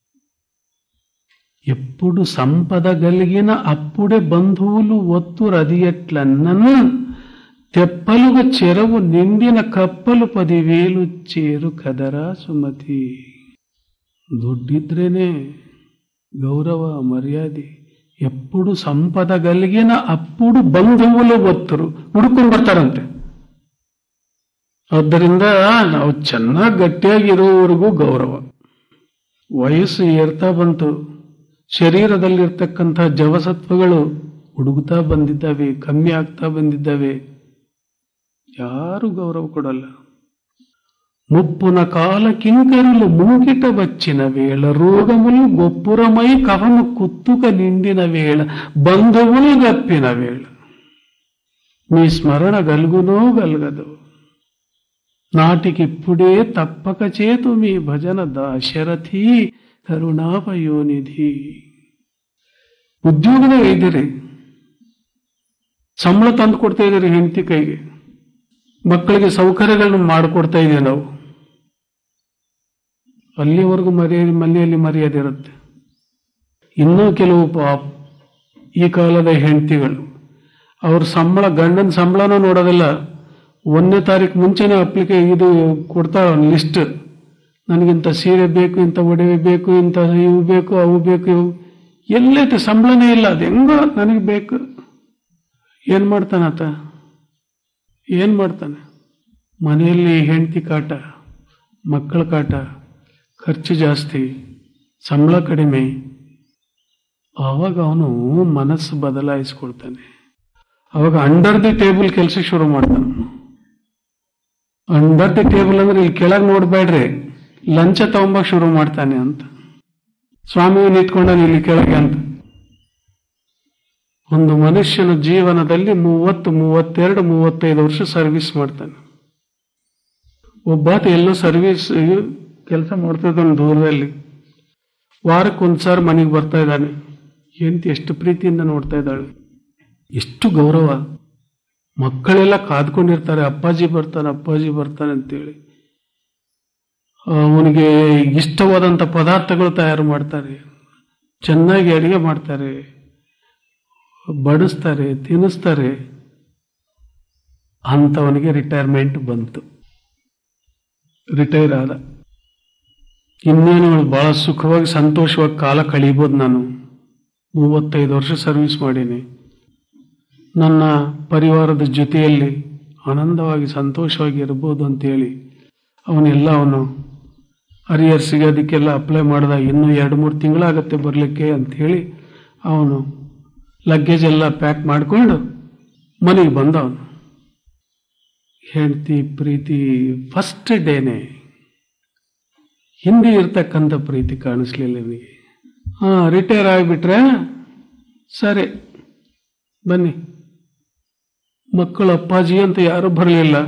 ఎప్పుడు సంపద గలిగిన అప్పుడే బంధువులు ఒత్తు రదియట్లన్నను తెప్పలుగా చెరవు నిండిన కప్పలు పదివేలు చేరు కదరా సుమతి ದುಡ್ಡಿದ್ರೇನೆ ಗೌರವ ಮರ್ಯಾದೆ ಎప్పుడు ಸಂಪದ ಗಲಿಗಿನ ಅప్పుడు ಬಂಧುవులు ಒತ್ತರು ಹುಡುಕೊಂಡು ಬರ್ತಾರಂತೆ ಆದ್ದರಿಂದ ನಾವು ಚೆನ್ನಾಗಿ ಗಟ್ಟಿಯಾಗಿರೋವರೆಗೂ ಗೌರವ ವಯಸ್ಸು ಏರ್ತಾ ಬಂತು ಶರೀರದಲ್ಲಿರ್ತಕ್ಕಂಥ ಜವಸತ್ವಗಳು ಹುಡುಗುತ್ತಾ ಬಂದಿದ್ದಾವೆ ಕಮ್ಮಿ ಆಗ್ತಾ ಬಂದಿದ್ದಾವೆ ಯಾರು ಗೌರವ ಕೊಡಲ್ಲ ముప్పున కాల కింకరులు మూకిట వచ్చిన వేళ రోగములు గొప్పురమై కవను కుత్తుక నిండిన వేళ బంధువులు గప్పిన వేళ మీ స్మరణ గలుగునో గలగదు నాటికిప్పుడే తప్పక చేతు మీ భజన దాశరథి ಕರುಣಾಪಯೋನಿಧಿ ಉದ್ಯೋಗದಾಗ ಇದ್ದೀರಿ ಸಂಬಳ ತಂದು ಕೊಡ್ತಾ ಇದ್ದೀರಿ ಹೆಂಡತಿ ಕೈಗೆ ಮಕ್ಕಳಿಗೆ ಸೌಕರ್ಯಗಳನ್ನು ಮಾಡಿಕೊಡ್ತಾ ಇದ್ದೀವಿ ನಾವು ಅಲ್ಲಿವರೆಗೂ ಮರ್ಯಾದೆ ಮನೆಯಲ್ಲಿ ಮರ್ಯಾದೆ ಇರುತ್ತೆ ಇನ್ನೂ ಕೆಲವು ಪಾಪ ಈ ಕಾಲದ ಹೆಂಡತಿಗಳು ಅವ್ರ ಸಂಬಳ ಗಂಡನ ಸಂಬಳನೂ ನೋಡೋದಿಲ್ಲ ಒಂದನೇ ತಾರೀಕು ಮುಂಚೆನೇ ಅಪ್ಲಿಕೆ ಇದು ಕೊಡ್ತಾವ ಲಿಸ್ಟ್ ನನಗಿಂತ ಸೀರೆ ಬೇಕು ಇಂಥ ಒಡವೆ ಬೇಕು ಇಂಥ ಇವು ಬೇಕು ಅವು ಬೇಕು ಇವು ಎಲ್ಲೈತೆ ಸಂಬಳನೇ ಇಲ್ಲ ಅದು ಹೆಂಗೋ ನನಗೆ ಬೇಕು ಏನ್ ಮಾಡ್ತಾನಾತ ಏನ್ ಮಾಡ್ತಾನೆ ಮನೆಯಲ್ಲಿ ಹೆಂಡತಿ ಕಾಟ ಮಕ್ಕಳ ಕಾಟ ಖರ್ಚು ಜಾಸ್ತಿ ಸಂಬಳ ಕಡಿಮೆ ಆವಾಗ ಅವನು ಮನಸ್ಸು ಬದಲಾಯಿಸ್ಕೊಳ್ತಾನೆ ಅವಾಗ ಅಂಡರ್ ದಿ ಟೇಬಲ್ ಕೆಲಸ ಶುರು ಮಾಡ್ತಾನೆ ಅಂಡರ್ ದಿ ಟೇಬಲ್ ಅಂದ್ರೆ ಇಲ್ಲಿ ಕೆಳಗೆ ನೋಡ್ಬೇಡ್ರಿ ಲಂಚ ತಗೊಂಬಕ್ ಶುರು ಮಾಡ್ತಾನೆ ಅಂತ ಸ್ವಾಮಿ ನಿಂತ್ಕೊಂಡ ಇಲ್ಲಿ ಕೆಳಗೆ ಅಂತ ಒಂದು ಮನುಷ್ಯನ ಜೀವನದಲ್ಲಿ ಮೂವತ್ತು ಮೂವತ್ತೆರಡು ಮೂವತ್ತೈದು ವರ್ಷ ಸರ್ವಿಸ್ ಮಾಡ್ತಾನೆ ಒಬ್ಬಾತ ಎಲ್ಲೋ ಸರ್ವಿಸ್ ಕೆಲಸ ಮಾಡ್ತಿದ್ದಾನೆ ದೂರದಲ್ಲಿ ವಾರಕ್ಕೊಂದ್ಸಾರಿ ಮನೆಗೆ ಬರ್ತಾ ಇದ್ದಾನೆ ಎಂತ ಎಷ್ಟು ಪ್ರೀತಿಯಿಂದ ನೋಡ್ತಾ ಇದ್ದಾಳೆ ಎಷ್ಟು ಗೌರವ ಮಕ್ಕಳೆಲ್ಲ ಕಾದ್ಕೊಂಡಿರ್ತಾರೆ ಅಪ್ಪಾಜಿ ಬರ್ತಾನೆ ಅಪ್ಪಾಜಿ ಬರ್ತಾನೆ ಅಂತೇಳಿ ಅವನಿಗೆ ಇಷ್ಟವಾದಂಥ ಪದಾರ್ಥಗಳು ತಯಾರು ಮಾಡ್ತಾರೆ ಚೆನ್ನಾಗಿ ಅಡಿಗೆ ಮಾಡ್ತಾರೆ ಬಡಿಸ್ತಾರೆ ತಿನ್ನಿಸ್ತಾರೆ ಅಂಥವನಿಗೆ ರಿಟೈರ್ಮೆಂಟ್ ಬಂತು ರಿಟೈರ್ ಆದ ಇನ್ನೇನು ಬಹಳ ಸುಖವಾಗಿ ಸಂತೋಷವಾಗಿ ಕಾಲ ಕಳೀಬೋದು ನಾನು ಮೂವತ್ತೈದು ವರ್ಷ ಸರ್ವಿಸ್ ಮಾಡೀನಿ ನನ್ನ ಪರಿವಾರದ ಜೊತೆಯಲ್ಲಿ ಆನಂದವಾಗಿ ಸಂತೋಷವಾಗಿ ಇರ್ಬೋದು ಅಂತೇಳಿ ಅವನೆಲ್ಲ ಅವನು ಅರಿಯರ್ಸಿಗೆ ಅದಕ್ಕೆಲ್ಲ ಅಪ್ಲೈ ಮಾಡ್ದ ಇನ್ನೂ ಎರಡು ಮೂರು ತಿಂಗಳಾಗತ್ತೆ ಬರಲಿಕ್ಕೆ ಅಂಥೇಳಿ ಅವನು ಲಗೇಜ್ ಎಲ್ಲ ಪ್ಯಾಕ್ ಮಾಡಿಕೊಂಡು ಮನೆಗೆ ಬಂದ ಅವನು ಹೆಂಡತಿ ಪ್ರೀತಿ ಫಸ್ಟ್ ಡೇನೆ ಹಿಂದೆ ಇರ್ತಕ್ಕಂಥ ಪ್ರೀತಿ ಕಾಣಿಸ್ಲಿಲ್ಲ ನನಗೆ ಹಾ ರಿಟೈರ್ ಆಗಿಬಿಟ್ರೆ ಸರಿ ಬನ್ನಿ ಮಕ್ಕಳು ಅಪ್ಪಾಜಿ ಅಂತ ಯಾರೂ ಬರಲಿಲ್ಲ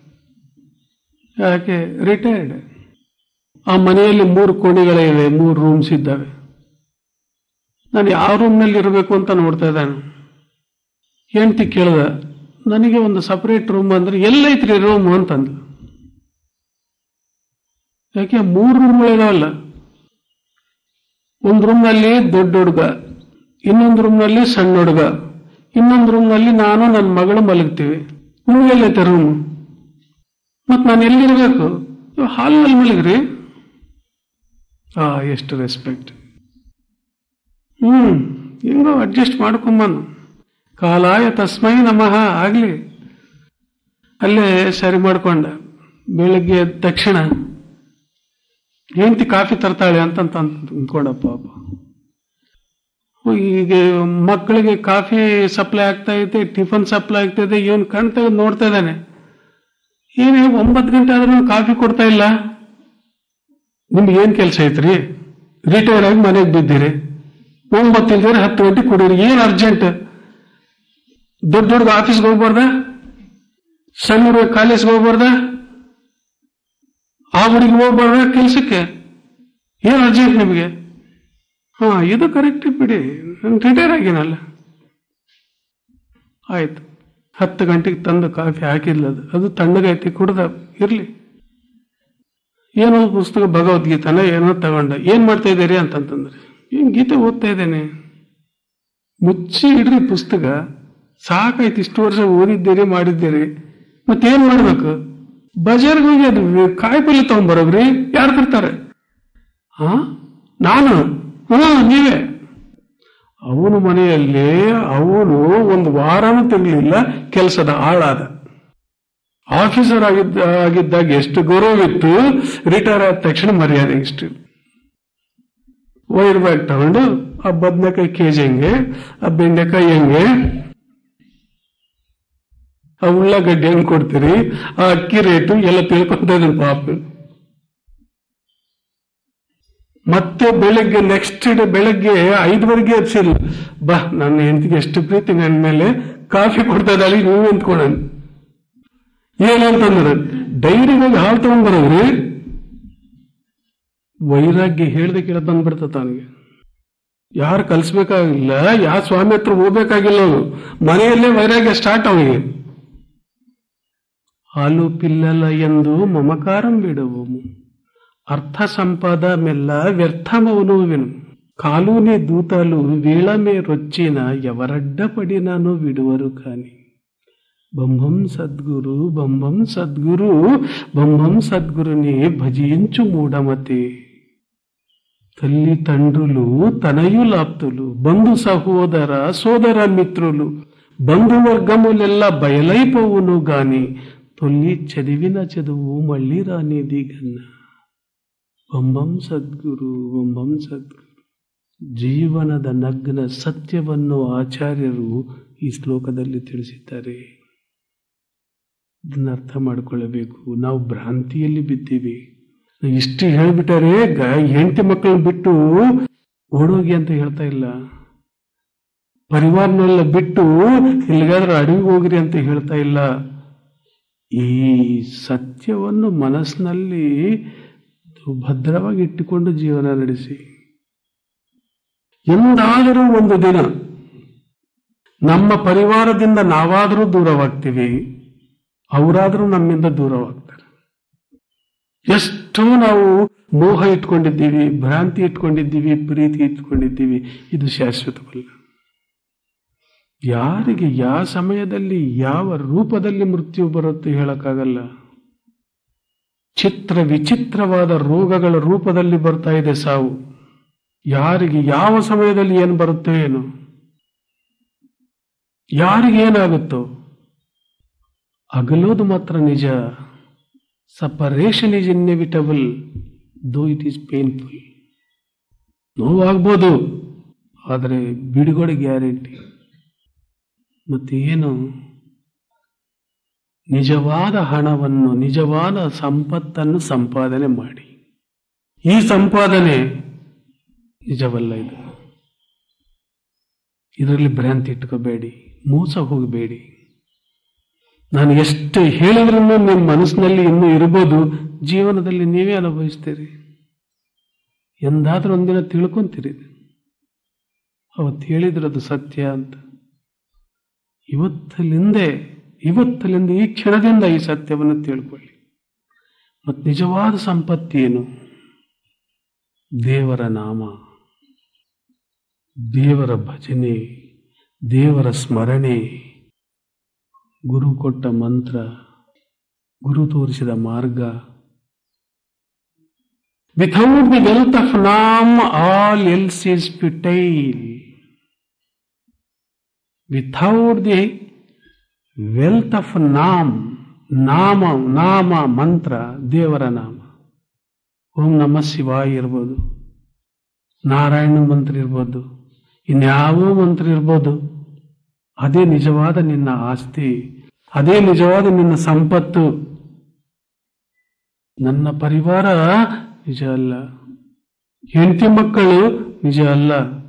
ಯಾಕೆ ರಿಟೈರ್ಡ್ ಆ ಮನೆಯಲ್ಲಿ ಮೂರು ಕೋಣೆಗಳೇ ಇವೆ ಮೂರು ರೂಮ್ಸ್ ಇದ್ದಾವೆ ನಾನು ಯಾವ ರೂಮ್ನಲ್ಲಿ ಇರಬೇಕು ಅಂತ ನೋಡ್ತಾ ಇದ್ದಾನೆ ಹೆಂಡತಿ ಕೇಳ್ದ ನನಗೆ ಒಂದು ಸಪರೇಟ್ ರೂಮ್ ಅಂದ್ರೆ ಎಲ್ಲೈತ್ರಿ ರೂಮ್ ಅಂತಂದು ಯಾಕೆ ಮೂರು ರೂಮ್ಗಳಿದಾವಲ್ಲ ಒಂದು ರೂಮ್ನಲ್ಲಿ ದೊಡ್ಡ ಹುಡುಗ ಇನ್ನೊಂದು ರೂಮ್ನಲ್ಲಿ ಸಣ್ಣ ಹುಡುಗ ಇನ್ನೊಂದು ರೂಮ್ನಲ್ಲಿ ನಾನು ನನ್ನ ಮಗಳು ಮಲಗ್ತೀವಿ ನಿಮ್ಗೆಲ್ಲೈತೆ ರೂಮ್ ಮತ್ ನಾನು ಎಲ್ಲಿರ್ಬೇಕು ಹಾಲ್ನಲ್ಲಿ ಮಲಗ್ರಿ ಆ ಎಷ್ಟು ರೆಸ್ಪೆಕ್ಟ್ ಹ್ಮ್ ಹೆಂಗೋ ಅಡ್ಜಸ್ಟ್ ಮಾಡ್ಕೊಂಬನು ಕಾಲಾಯ ತಸ್ಮೈ ನಮಃ ಆಗ್ಲಿ ಅಲ್ಲೇ ಸರಿ ಮಾಡ್ಕೊಂಡ ಬೆಳಗ್ಗೆ ಎದ್ದ ತಕ್ಷಣ ಹೆಂಡತಿ ಕಾಫಿ ತರ್ತಾಳೆ ಅಂತ ಅಂದ್ಕೊಂಡ ಪಾಪ ಈಗ ಮಕ್ಕಳಿಗೆ ಕಾಫಿ ಸಪ್ಲೈ ಆಗ್ತಾ ಇದೆ ಟಿಫನ್ ಸಪ್ಲೈ ಆಗ್ತಾ ಇದೆ ಇವನ್ ಕಣ್ ತೆಗೆದು ನೋಡ್ತಾ ಇದ್ದಾನೆ ಏನೇ ಒಂಬತ್ತು ಗಂಟೆ ಆದ್ರೂ ಕಾಫಿ ಕೊಡ್ತಾ ಇಲ್ಲ ನಿಮ್ಗೆ ಏನ್ ಕೆಲಸ ಐತ್ರಿ ರಿಟೈರ್ ಆಗಿ ಮನೆಗೆ ಬಿದ್ದೀರಿ ಒಂಬತ್ತು ಇಲ್ದಿದ್ರೆ ಹತ್ತು ಗಂಟೆ ಕುಡೀರಿ ಏನ್ ಅರ್ಜೆಂಟ್ ದೊಡ್ಡ ದೊಡ್ಡ ಆಫೀಸ್ಗೆ ಹೋಗ್ಬಾರ್ದ ಸಣ್ಣ ಹುಡುಗ ಕಾಲೇಜ್ಗೆ ಹೋಗ್ಬಾರ್ದ ಆ ಹುಡುಗಿ ಹೋಗ್ಬಾರ್ದ ಕೆಲ್ಸಕ್ಕೆ ಏನ್ ಅರ್ಜೆಂಟ್ ನಿಮಗೆ ಹಾ ಇದು ಕರೆಕ್ಟ್ ಬಿಡಿ ನಾನು ರಿಟೈರ್ ಆಗಿನಲ್ಲ ಆಯ್ತು ಹತ್ತು ಗಂಟೆಗೆ ತಂದು ಕಾಫಿ ಹಾಕಿಲ್ಲ ಅದು ಅದು ತಣ್ಣಗೈತಿ ಕುಡ್ದ ಇರ್ಲಿ ಏನೋ ಪುಸ್ತಕ ಭಗವದ್ಗೀತನ ಏನೋ ತಗೊಂಡ ಏನ್ ಮಾಡ್ತಾ ಇದ್ದೀರಿ ಅಂತಂತಂದ್ರೆ ಏನ್ ಗೀತೆ ಓದ್ತಾ ಇದ್ದೇನೆ ಮುಚ್ಚಿ ಇಡ್ರಿ ಪುಸ್ತಕ ಸಾಕಾಯ್ತು ಇಷ್ಟು ವರ್ಷ ಓದಿದ್ದೀರಿ ಮಾಡಿದ್ದೀರಿ ಮತ್ತೇನ್ ಮಾಡ್ಬೇಕು ಬಜಾರ್ಗೆ ಹೋಗಿ ಅದು ಕಾಯಿಪಲ್ಲೆ ತಗೊಂಡ್ಬರೋಗ್ರಿ ಯಾರು ತರ್ತಾರೆ ಹಾ ನಾನು ಹಾ ನೀವೇ ಅವನು ಮನೆಯಲ್ಲಿ ಅವನು ಒಂದು ವಾರನೂ ತಿರ್ಲಿಲ್ಲ ಕೆಲಸದ ಆಳಾದ ಆಫೀಸರ್ ಆಗಿದ್ದ ಆಗಿದ್ದಾಗ ಎಷ್ಟು ಗೌರವವಿತ್ತು ರಿಟೈರ್ ಆದ ತಕ್ಷಣ ಮರ್ಯಾದೆ ಇಷ್ಟು ವೈರ್ ಬ್ಯಾಗ್ ತಗೊಂಡು ಆ ಬದನೆಕಾಯಿ ಕೆಜಿ ಹೆಂಗೆ ಆ ಬೆಂಡೆಕಾಯಿ ಹೆಂಗೆ ಆ ಉಳ್ಳಾಗಡ್ಡಿ ಹೆಂಗ್ ಕೊಡ್ತೀರಿ ಆ ಅಕ್ಕಿ ರೇಟು ಎಲ್ಲ ತಿಳ್ಕೊಂತ ಇದ್ರು ಪಾಪ ಮತ್ತೆ ಬೆಳಗ್ಗೆ ನೆಕ್ಸ್ಟ್ ಡೇ ಬೆಳಗ್ಗೆ ಐದುವರೆಗೆ ಹಚ್ಚಿಲ್ಲ ಬಾ ನನ್ನ ಹೆಂಡತಿಗೆ ಎಷ್ಟು ಪ್ರೀತಿ ನನ್ನ ಮೇಲೆ ಕಾಫಿ ಕೊಡ್ತಾ ಇದ್ದಾಳೆ ನೀವು ಅಂದ್ಕೊಳ ಏನಂತಂದ್ರೆ ಡೈರಿಗೆ ಹೋಗಿ ಹಾಲು ತಗೊಂಡ್ ಬರೋದ್ರಿ ವೈರಾಗ್ಯ ಹೇಳ್ದೆ ಕೇಳ ಬಂದ್ಬಿಡ್ತದ ಅವನಿಗೆ ಯಾರು ಕಲಿಸ್ಬೇಕಾಗಿಲ್ಲ ಯಾವ ಸ್ವಾಮಿ ಹತ್ರ ಹೋಗ್ಬೇಕಾಗಿಲ್ಲ ಅವನು ಮನೆಯಲ್ಲೇ ವೈರಾಗ್ಯ ಸ್ಟಾರ್ಟ್ ಅವನಿಗೆ ಹಾಲು ಪಿಲ್ಲಲ ಎಂದು ಮಮಕಾರಂ ಬಿಡುವು అర్థ సంపద మెల్ల వ్యర్థమవును విను కాలుని దూతలు వీళ్ళమే రొచ్చిన ఎవరడ్డపడినాను విడువరు కాని బొంబం సద్గురు బొంబం సద్గురు బొంబం సద్గురుని భజించు మూఢమతి తల్లి తండ్రులు తనయులాప్తులు బంధు సహోదర సోదర మిత్రులు బంధువర్గములెల్లా బయలైపోవును గాని తొల్లి చదివిన చదువు మళ్ళీ రానిది గన్న ಬೊಂಬಂ ಸದ್ಗುರು ಬೊಂಬಂ ಸದ್ಗುರು ಜೀವನದ ನಗ್ನ ಸತ್ಯವನ್ನು ಆಚಾರ್ಯರು ಈ ಶ್ಲೋಕದಲ್ಲಿ ತಿಳಿಸಿದ್ದಾರೆ ಇದನ್ನ ಅರ್ಥ ಮಾಡಿಕೊಳ್ಳಬೇಕು ನಾವು ಭ್ರಾಂತಿಯಲ್ಲಿ ಬಿದ್ದೀವಿ ಇಷ್ಟು ಹೇಳ್ಬಿಟ್ಟಾರೆ ಗ ಹೆಂಡತಿ ಮಕ್ಕಳನ್ನ ಬಿಟ್ಟು ಓಡೋಗಿ ಅಂತ ಹೇಳ್ತಾ ಇಲ್ಲ ಪರಿವಾರನೆಲ್ಲ ಬಿಟ್ಟು ಎಲ್ಲಿಗಾದ್ರೂ ಅಡವಿಗೆ ಹೋಗ್ರಿ ಅಂತ ಹೇಳ್ತಾ ಇಲ್ಲ ಈ ಸತ್ಯವನ್ನು ಮನಸ್ಸಿನಲ್ಲಿ ಭದ್ರವಾಗಿ ಇಟ್ಟುಕೊಂಡು ಜೀವನ ನಡೆಸಿ ಎಂದಾದರೂ ಒಂದು ದಿನ ನಮ್ಮ ಪರಿವಾರದಿಂದ ನಾವಾದರೂ ದೂರವಾಗ್ತೀವಿ ಅವರಾದರೂ ನಮ್ಮಿಂದ ದೂರವಾಗ್ತಾರೆ ಎಷ್ಟೋ ನಾವು ಮೋಹ ಇಟ್ಕೊಂಡಿದ್ದೀವಿ ಭ್ರಾಂತಿ ಇಟ್ಕೊಂಡಿದ್ದೀವಿ ಪ್ರೀತಿ ಇಟ್ಕೊಂಡಿದ್ದೀವಿ ಇದು ಶಾಶ್ವತವಲ್ಲ ಯಾರಿಗೆ ಯಾವ ಸಮಯದಲ್ಲಿ ಯಾವ ರೂಪದಲ್ಲಿ ಮೃತ್ಯು ಬರುತ್ತೆ ಹೇಳಕ್ಕಾಗಲ್ಲ ಚಿತ್ರ ವಿಚಿತ್ರವಾದ ರೋಗಗಳ ರೂಪದಲ್ಲಿ ಬರ್ತಾ ಇದೆ ಸಾವು ಯಾರಿಗೆ ಯಾವ ಸಮಯದಲ್ಲಿ ಏನು ಬರುತ್ತೋ ಏನು ಯಾರಿಗೇನಾಗುತ್ತೋ ಅಗಲೋದು ಮಾತ್ರ ನಿಜ separation is inevitable though it is painful ನೋವಾಗ್ಬೋದು ಆದರೆ ಬಿಡುಗಡೆ ಗ್ಯಾರಂಟಿ ಮತ್ತೇನು ನಿಜವಾದ ಹಣವನ್ನು ನಿಜವಾದ ಸಂಪತ್ತನ್ನು ಸಂಪಾದನೆ ಮಾಡಿ ಈ ಸಂಪಾದನೆ ನಿಜವಲ್ಲ ಇದು ಇದರಲ್ಲಿ ಭ್ರಾಂತಿ ಇಟ್ಕೋಬೇಡಿ ಮೋಸ ಹೋಗಬೇಡಿ ನಾನು ಎಷ್ಟು ಹೇಳಿದ್ರೂ ನಿಮ್ಮ ಮನಸ್ಸಿನಲ್ಲಿ ಇನ್ನೂ ಇರ್ಬೋದು ಜೀವನದಲ್ಲಿ ನೀವೇ ಅನುಭವಿಸ್ತೀರಿ ಎಂದಾದ್ರೂ ಒಂದಿನ ತಿಳ್ಕೊಂತೀರಿ ಅವತ್ತು ಹೇಳಿದ್ರು ಅದು ಸತ್ಯ ಅಂತ ಇವತ್ತಲಿಂದೇ ಇವತ್ತಲಿಂದ ಈ ಕ್ಷಣದಿಂದ ಈ ಸತ್ಯವನ್ನು ತಿಳ್ಕೊಳ್ಳಿ ಮತ್ತು ನಿಜವಾದ ಸಂಪತ್ತೇನು ದೇವರ ನಾಮ ದೇವರ ಭಜನೆ ದೇವರ ಸ್ಮರಣೆ ಗುರು ಕೊಟ್ಟ ಮಂತ್ರ ಗುರು ತೋರಿಸಿದ ಮಾರ್ಗ without the wealth of naam all else is futile without the wealth of naam ನಾಮ ನಾಮ ಮಂತ್ರ ದೇವರ ನಾಮ ಓಂ ನಮ ಶಿವಾಯ ಇರ್ಬೋದು ನಾರಾಯಣ ಮಂತ್ರ ಇರ್ಬೋದು ಇನ್ಯಾವೋ ಮಂತ್ರ ಇರ್ಬೋದು ಅದೇ ನಿಜವಾದ ನಿನ್ನ ಆಸ್ತಿ ಅದೇ ನಿಜವಾದ ನಿನ್ನ ಸಂಪತ್ತು ನನ್ನ ಪರಿವಾರ ನಿಜ ಅಲ್ಲ ಹೆಂಡತಿ ಮಕ್ಕಳು ನಿಜ ಅಲ್ಲ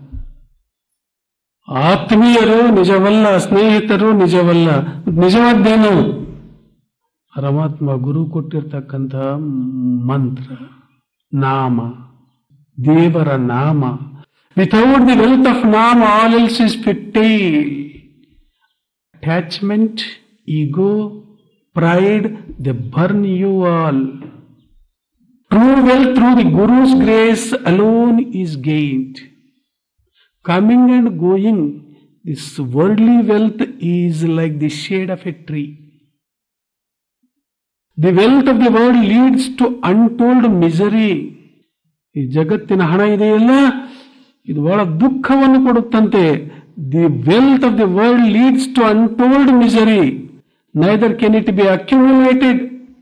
ಆತ್ಮೀಯರು ನಿಜವಲ್ಲ ಸ್ನೇಹಿತರು ನಿಜವಲ್ಲ ನಿಜವಾದ್ದೇನು ಪರಮಾತ್ಮ ಗುರು ಕೊಟ್ಟಿರ್ತಕ್ಕಂಥ ಮಂತ್ರ ನಾಮ ದೇವರ ನಾಮ without the wealth of naam all else is futile attachment, ego, pride, they burn you all. True wealth through the Guru's grace alone is gained. Coming and going, this worldly wealth is like the shade of a tree. The wealth of the world leads to untold misery. ಈ ಜಗತ್ತಿನ ಹಣ ಇದೆಯಲ್ಲ ಇದು ಬಹಳ ದುಃಖವನ್ನು ಕೊಡುತ್ತಂತೆ the wealth of the world leads to untold misery neither can it be accumulated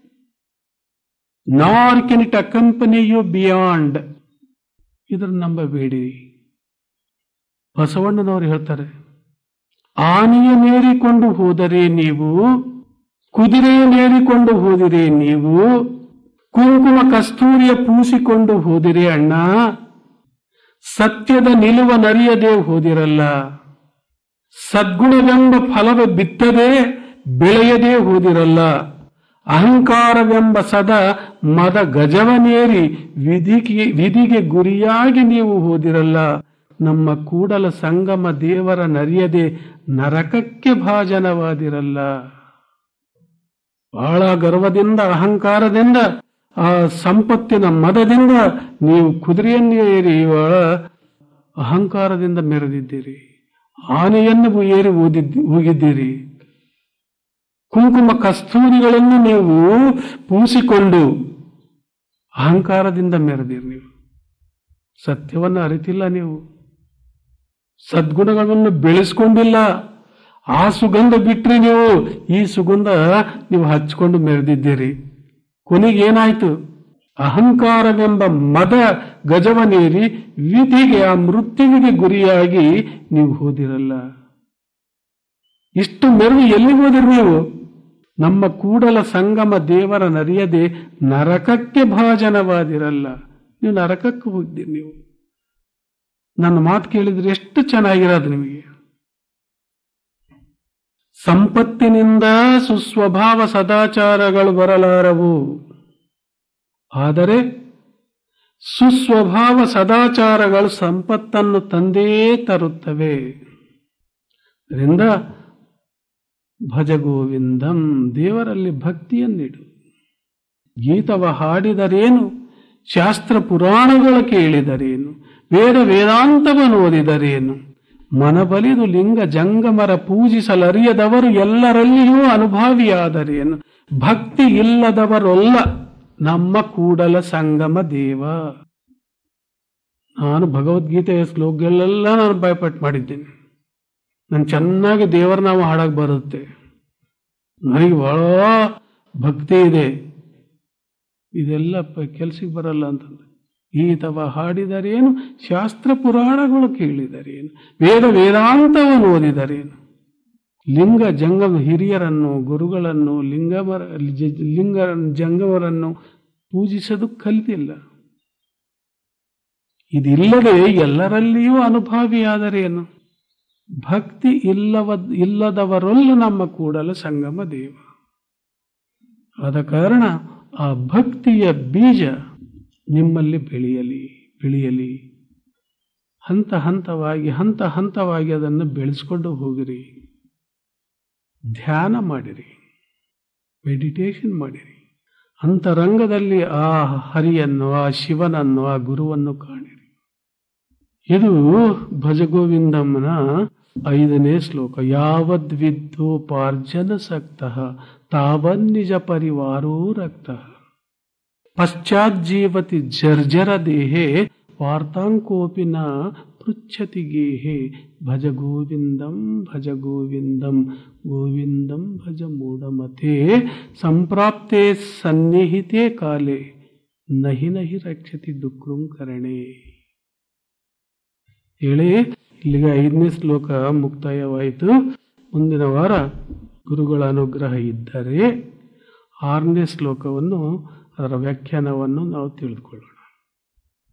nor can it accompany you beyond ಇದನ್ನು ನಂಬಬೇಡಿ ಬಸವಣ್ಣನವರು ಹೇಳ್ತಾರೆ ಆನೆಯನ್ನೇರಿಕೊಂಡು ಹೋದರೆ ನೀವು ಕುದುರೆಯನ್ನೇರಿಕೊಂಡು ಹೋದಿರಿ ನೀವು ಕುಂಕುಮ ಕಸ್ತೂರಿಯ ಪೂಸಿಕೊಂಡು ಹೋದಿರಿ ಅಣ್ಣ ಸತ್ಯದ ನಿಲುವ ನರಿಯದೆ ಹೋದಿರಲ್ಲ ಸದ್ಗುಣವೆಂಬ ಫಲವ ಬಿತ್ತದೆ ಬೆಳೆಯದೆ ಹೋದಿರಲ್ಲ ಅಹಂಕಾರವೆಂಬ ಸದ ಮದ ಗಜವನೇರಿ ವಿಧಿಗೆ ವಿಧಿಗೆ ಗುರಿಯಾಗಿ ನೀವು ಹೋದಿರಲ್ಲ ನಮ್ಮ ಕೂಡಲ ಸಂಗಮ ದೇವರ ನರಿಯದೆ ನರಕಕ್ಕೆ ಭಾಜನವಾದಿರಲ್ಲ ಬಹಳ ಗರ್ವದಿಂದ ಅಹಂಕಾರದಿಂದ ಆ ಸಂಪತ್ತಿನ ಮದದಿಂದ ನೀವು ಕುದುರೆಯನ್ನು ಏರಿಯುವ ಅಹಂಕಾರದಿಂದ ಮೆರೆದಿದ್ದೀರಿ ಆನೆಯನ್ನು ಏರಿ ಊದಿದ್ದಿ ಹೋಗಿದ್ದೀರಿ ಕುಂಕುಮ ಕಸ್ತೂರಿಗಳನ್ನು ನೀವು ಪೂಸಿಕೊಂಡು ಅಹಂಕಾರದಿಂದ ಮೆರೆದಿರಿ ನೀವು ಸತ್ಯವನ್ನು ಅರಿತಿಲ್ಲ ನೀವು ಸದ್ಗುಣಗಳನ್ನು ಬೆಳೆಸ್ಕೊಂಡಿಲ್ಲ ಆ ಸುಗಂಧ ಬಿಟ್ರಿ ನೀವು ಈ ಸುಗಂಧ ನೀವು ಹಚ್ಕೊಂಡು ಮೆರೆದಿದ್ದೀರಿ ಕೊನೆಗೆ ಏನಾಯ್ತು ಅಹಂಕಾರವೆಂಬ ಮದ ಗಜವನೇರಿ ವಿಧಿಗೆ ಆ ಮೃತ್ಯುವಿಗೆ ಗುರಿಯಾಗಿ ನೀವು ಹೋದಿರಲ್ಲ ಇಷ್ಟು ಮೆರವು ಎಲ್ಲಿ ಹೋದಿರಿ ನೀವು ನಮ್ಮ ಕೂಡಲ ಸಂಗಮ ದೇವರ ನರಿಯದೆ ನರಕಕ್ಕೆ ಭಾಜನವಾದಿರಲ್ಲ ನೀವು ನರಕಕ್ಕೆ ಹೋಗಿದ್ದೀರಿ ನೀವು ನನ್ನ ಮಾತು ಕೇಳಿದ್ರೆ ಎಷ್ಟು ಚೆನ್ನಾಗಿರೋದು ನಿಮಗೆ ಸಂಪತ್ತಿನಿಂದ ಸುಸ್ವಭಾವ ಸದಾಚಾರಗಳು ಬರಲಾರವು ಆದರೆ ಸುಸ್ವಭಾವ ಸದಾಚಾರಗಳು ಸಂಪತ್ತನ್ನು ತಂದೇ ತರುತ್ತವೆ ಅದರಿಂದ ಭಜಗೋವಿಂದಂ ದೇವರಲ್ಲಿ ಭಕ್ತಿಯನ್ನಿಡು ಗೀತವ ಹಾಡಿದರೇನು ಶಾಸ್ತ್ರ ಪುರಾಣಗಳ ಕೇಳಿದರೇನು ವೇದ ವೇದಾಂತವನ್ನು ಓದಿದರೇನು ಮನಬಲಿದು ಲಿಂಗ ಜಂಗಮರ ಪೂಜಿಸಲರಿಯದವರು ಎಲ್ಲರಲ್ಲಿಯೂ ಅನುಭಾವಿಯಾದರೇನು ಭಕ್ತಿ ಇಲ್ಲದವರೊಲ್ಲ ನಮ್ಮ ಕೂಡಲ ಸಂಗಮ ದೇವ ನಾನು ಭಗವದ್ಗೀತೆಯ ಶ್ಲೋಕಗಳೆಲ್ಲ ನಾನು ಭಯಪಟ್ಟು ಮಾಡಿದ್ದೇನೆ ನಾನು ಚೆನ್ನಾಗಿ ದೇವರ ನಾವು ಹಾಡಕ್ ಬರುತ್ತೆ ನನಗೆ ಬಹಳ ಭಕ್ತಿ ಇದೆ ಇದೆಲ್ಲ ಕೆಲ್ಸಕ್ಕೆ ಬರಲ್ಲ ಅಂತಂದ್ರೆ ಗೀತವ ಹಾಡಿದರೇನು ಶಾಸ್ತ್ರ ಪುರಾಣಗಳು ಕೇಳಿದರೇನು ವೇದ ವೇದಾಂತವನ್ನು ಓದಿದರೇನು ಲಿಂಗ ಜಂಗಮ ಹಿರಿಯರನ್ನು ಗುರುಗಳನ್ನು ಲಿಂಗಮರ ಜ- ಲಿಂಗ ಜಂಗಮರನ್ನು ಪೂಜಿಸೋದು ಕಲಿತಿಲ್ಲ ಇದಿಲ್ಲದೆ ಎಲ್ಲರಲ್ಲಿಯೂ ಅನುಭಾವಿಯಾದರೇನು ಭಕ್ತಿ ಇಲ್ಲವ ಇಲ್ಲದವರಲ್ಲ ನಮ್ಮ ಕೂಡಲ ಸಂಗಮ ದೇವ ಆದ ಕಾರಣ ಆ ಭಕ್ತಿಯ ಬೀಜ ನಿಮ್ಮಲ್ಲಿ ಬೆಳೆಯಲಿ ಬೆಳೆಯಲಿ ಹಂತ ಹಂತವಾಗಿ ಹಂತ ಹಂತವಾಗಿ ಅದನ್ನು ಬೆಳೆಸ್ಕೊಂಡು ಹೋಗಿರಿ ಧ್ಯಾನ ಮಾಡಿರಿ ಮೆಡಿಟೇಷನ್ ಮಾಡಿರಿ ಅಂತರಂಗದಲ್ಲಿ ಆ ಹರಿಯನ್ನು ಆ ಶಿವನನ್ನು ಆ ಗುರುವನ್ನು ಕಾಣಿರಿ ಇದು ಭಜಗೋವಿಂದಮ್ಮನ ಐದನೇ ಶ್ಲೋಕ ಯಾವದ್ವಿದ್ದೋಪಾರ್ಜನ ಸಕ್ತ ತಾವನ್ನಿಜ ಪರಿವಾರೋ ರಕ್ತ ಪಶ್ಚಾಜ್ಜೀವತಿ ಜರ್ಜರ ದೇಹೆ ವಾರ್ತಾಂಕೋಪಿ ನ ಪೃಚ್ಛತಿ ಗೇಹೆ ಭಜ ಗೋವಿಂದಂ ಭಜ ಗೋವಿಂದಂ ಗೋವಿಂದಂ ಭಜ ಮೂಢಮತೆ ಸಂಪ್ರಾಪ್ತೆ ಸನ್ನಿಹಿತೆ ಕಾಲೆ ನಹಿ ನಹಿ ರಕ್ಷತಿ ದುಃಖಂ ಕರಣೆ ಹೇಳಿ ಇಲ್ಲಿಗೆ ಐದನೇ ಶ್ಲೋಕ ಮುಕ್ತಾಯವಾಯಿತು ಮುಂದಿನ ವಾರ ಗುರುಗಳ ಅನುಗ್ರಹ ಇದ್ದರೆ ಆರನೇ ಶ್ಲೋಕವನ್ನು ಅದರ ವ್ಯಾಖ್ಯಾನವನ್ನು ನಾವು ತಿಳಿದುಕೊಳ್ಳೋಣ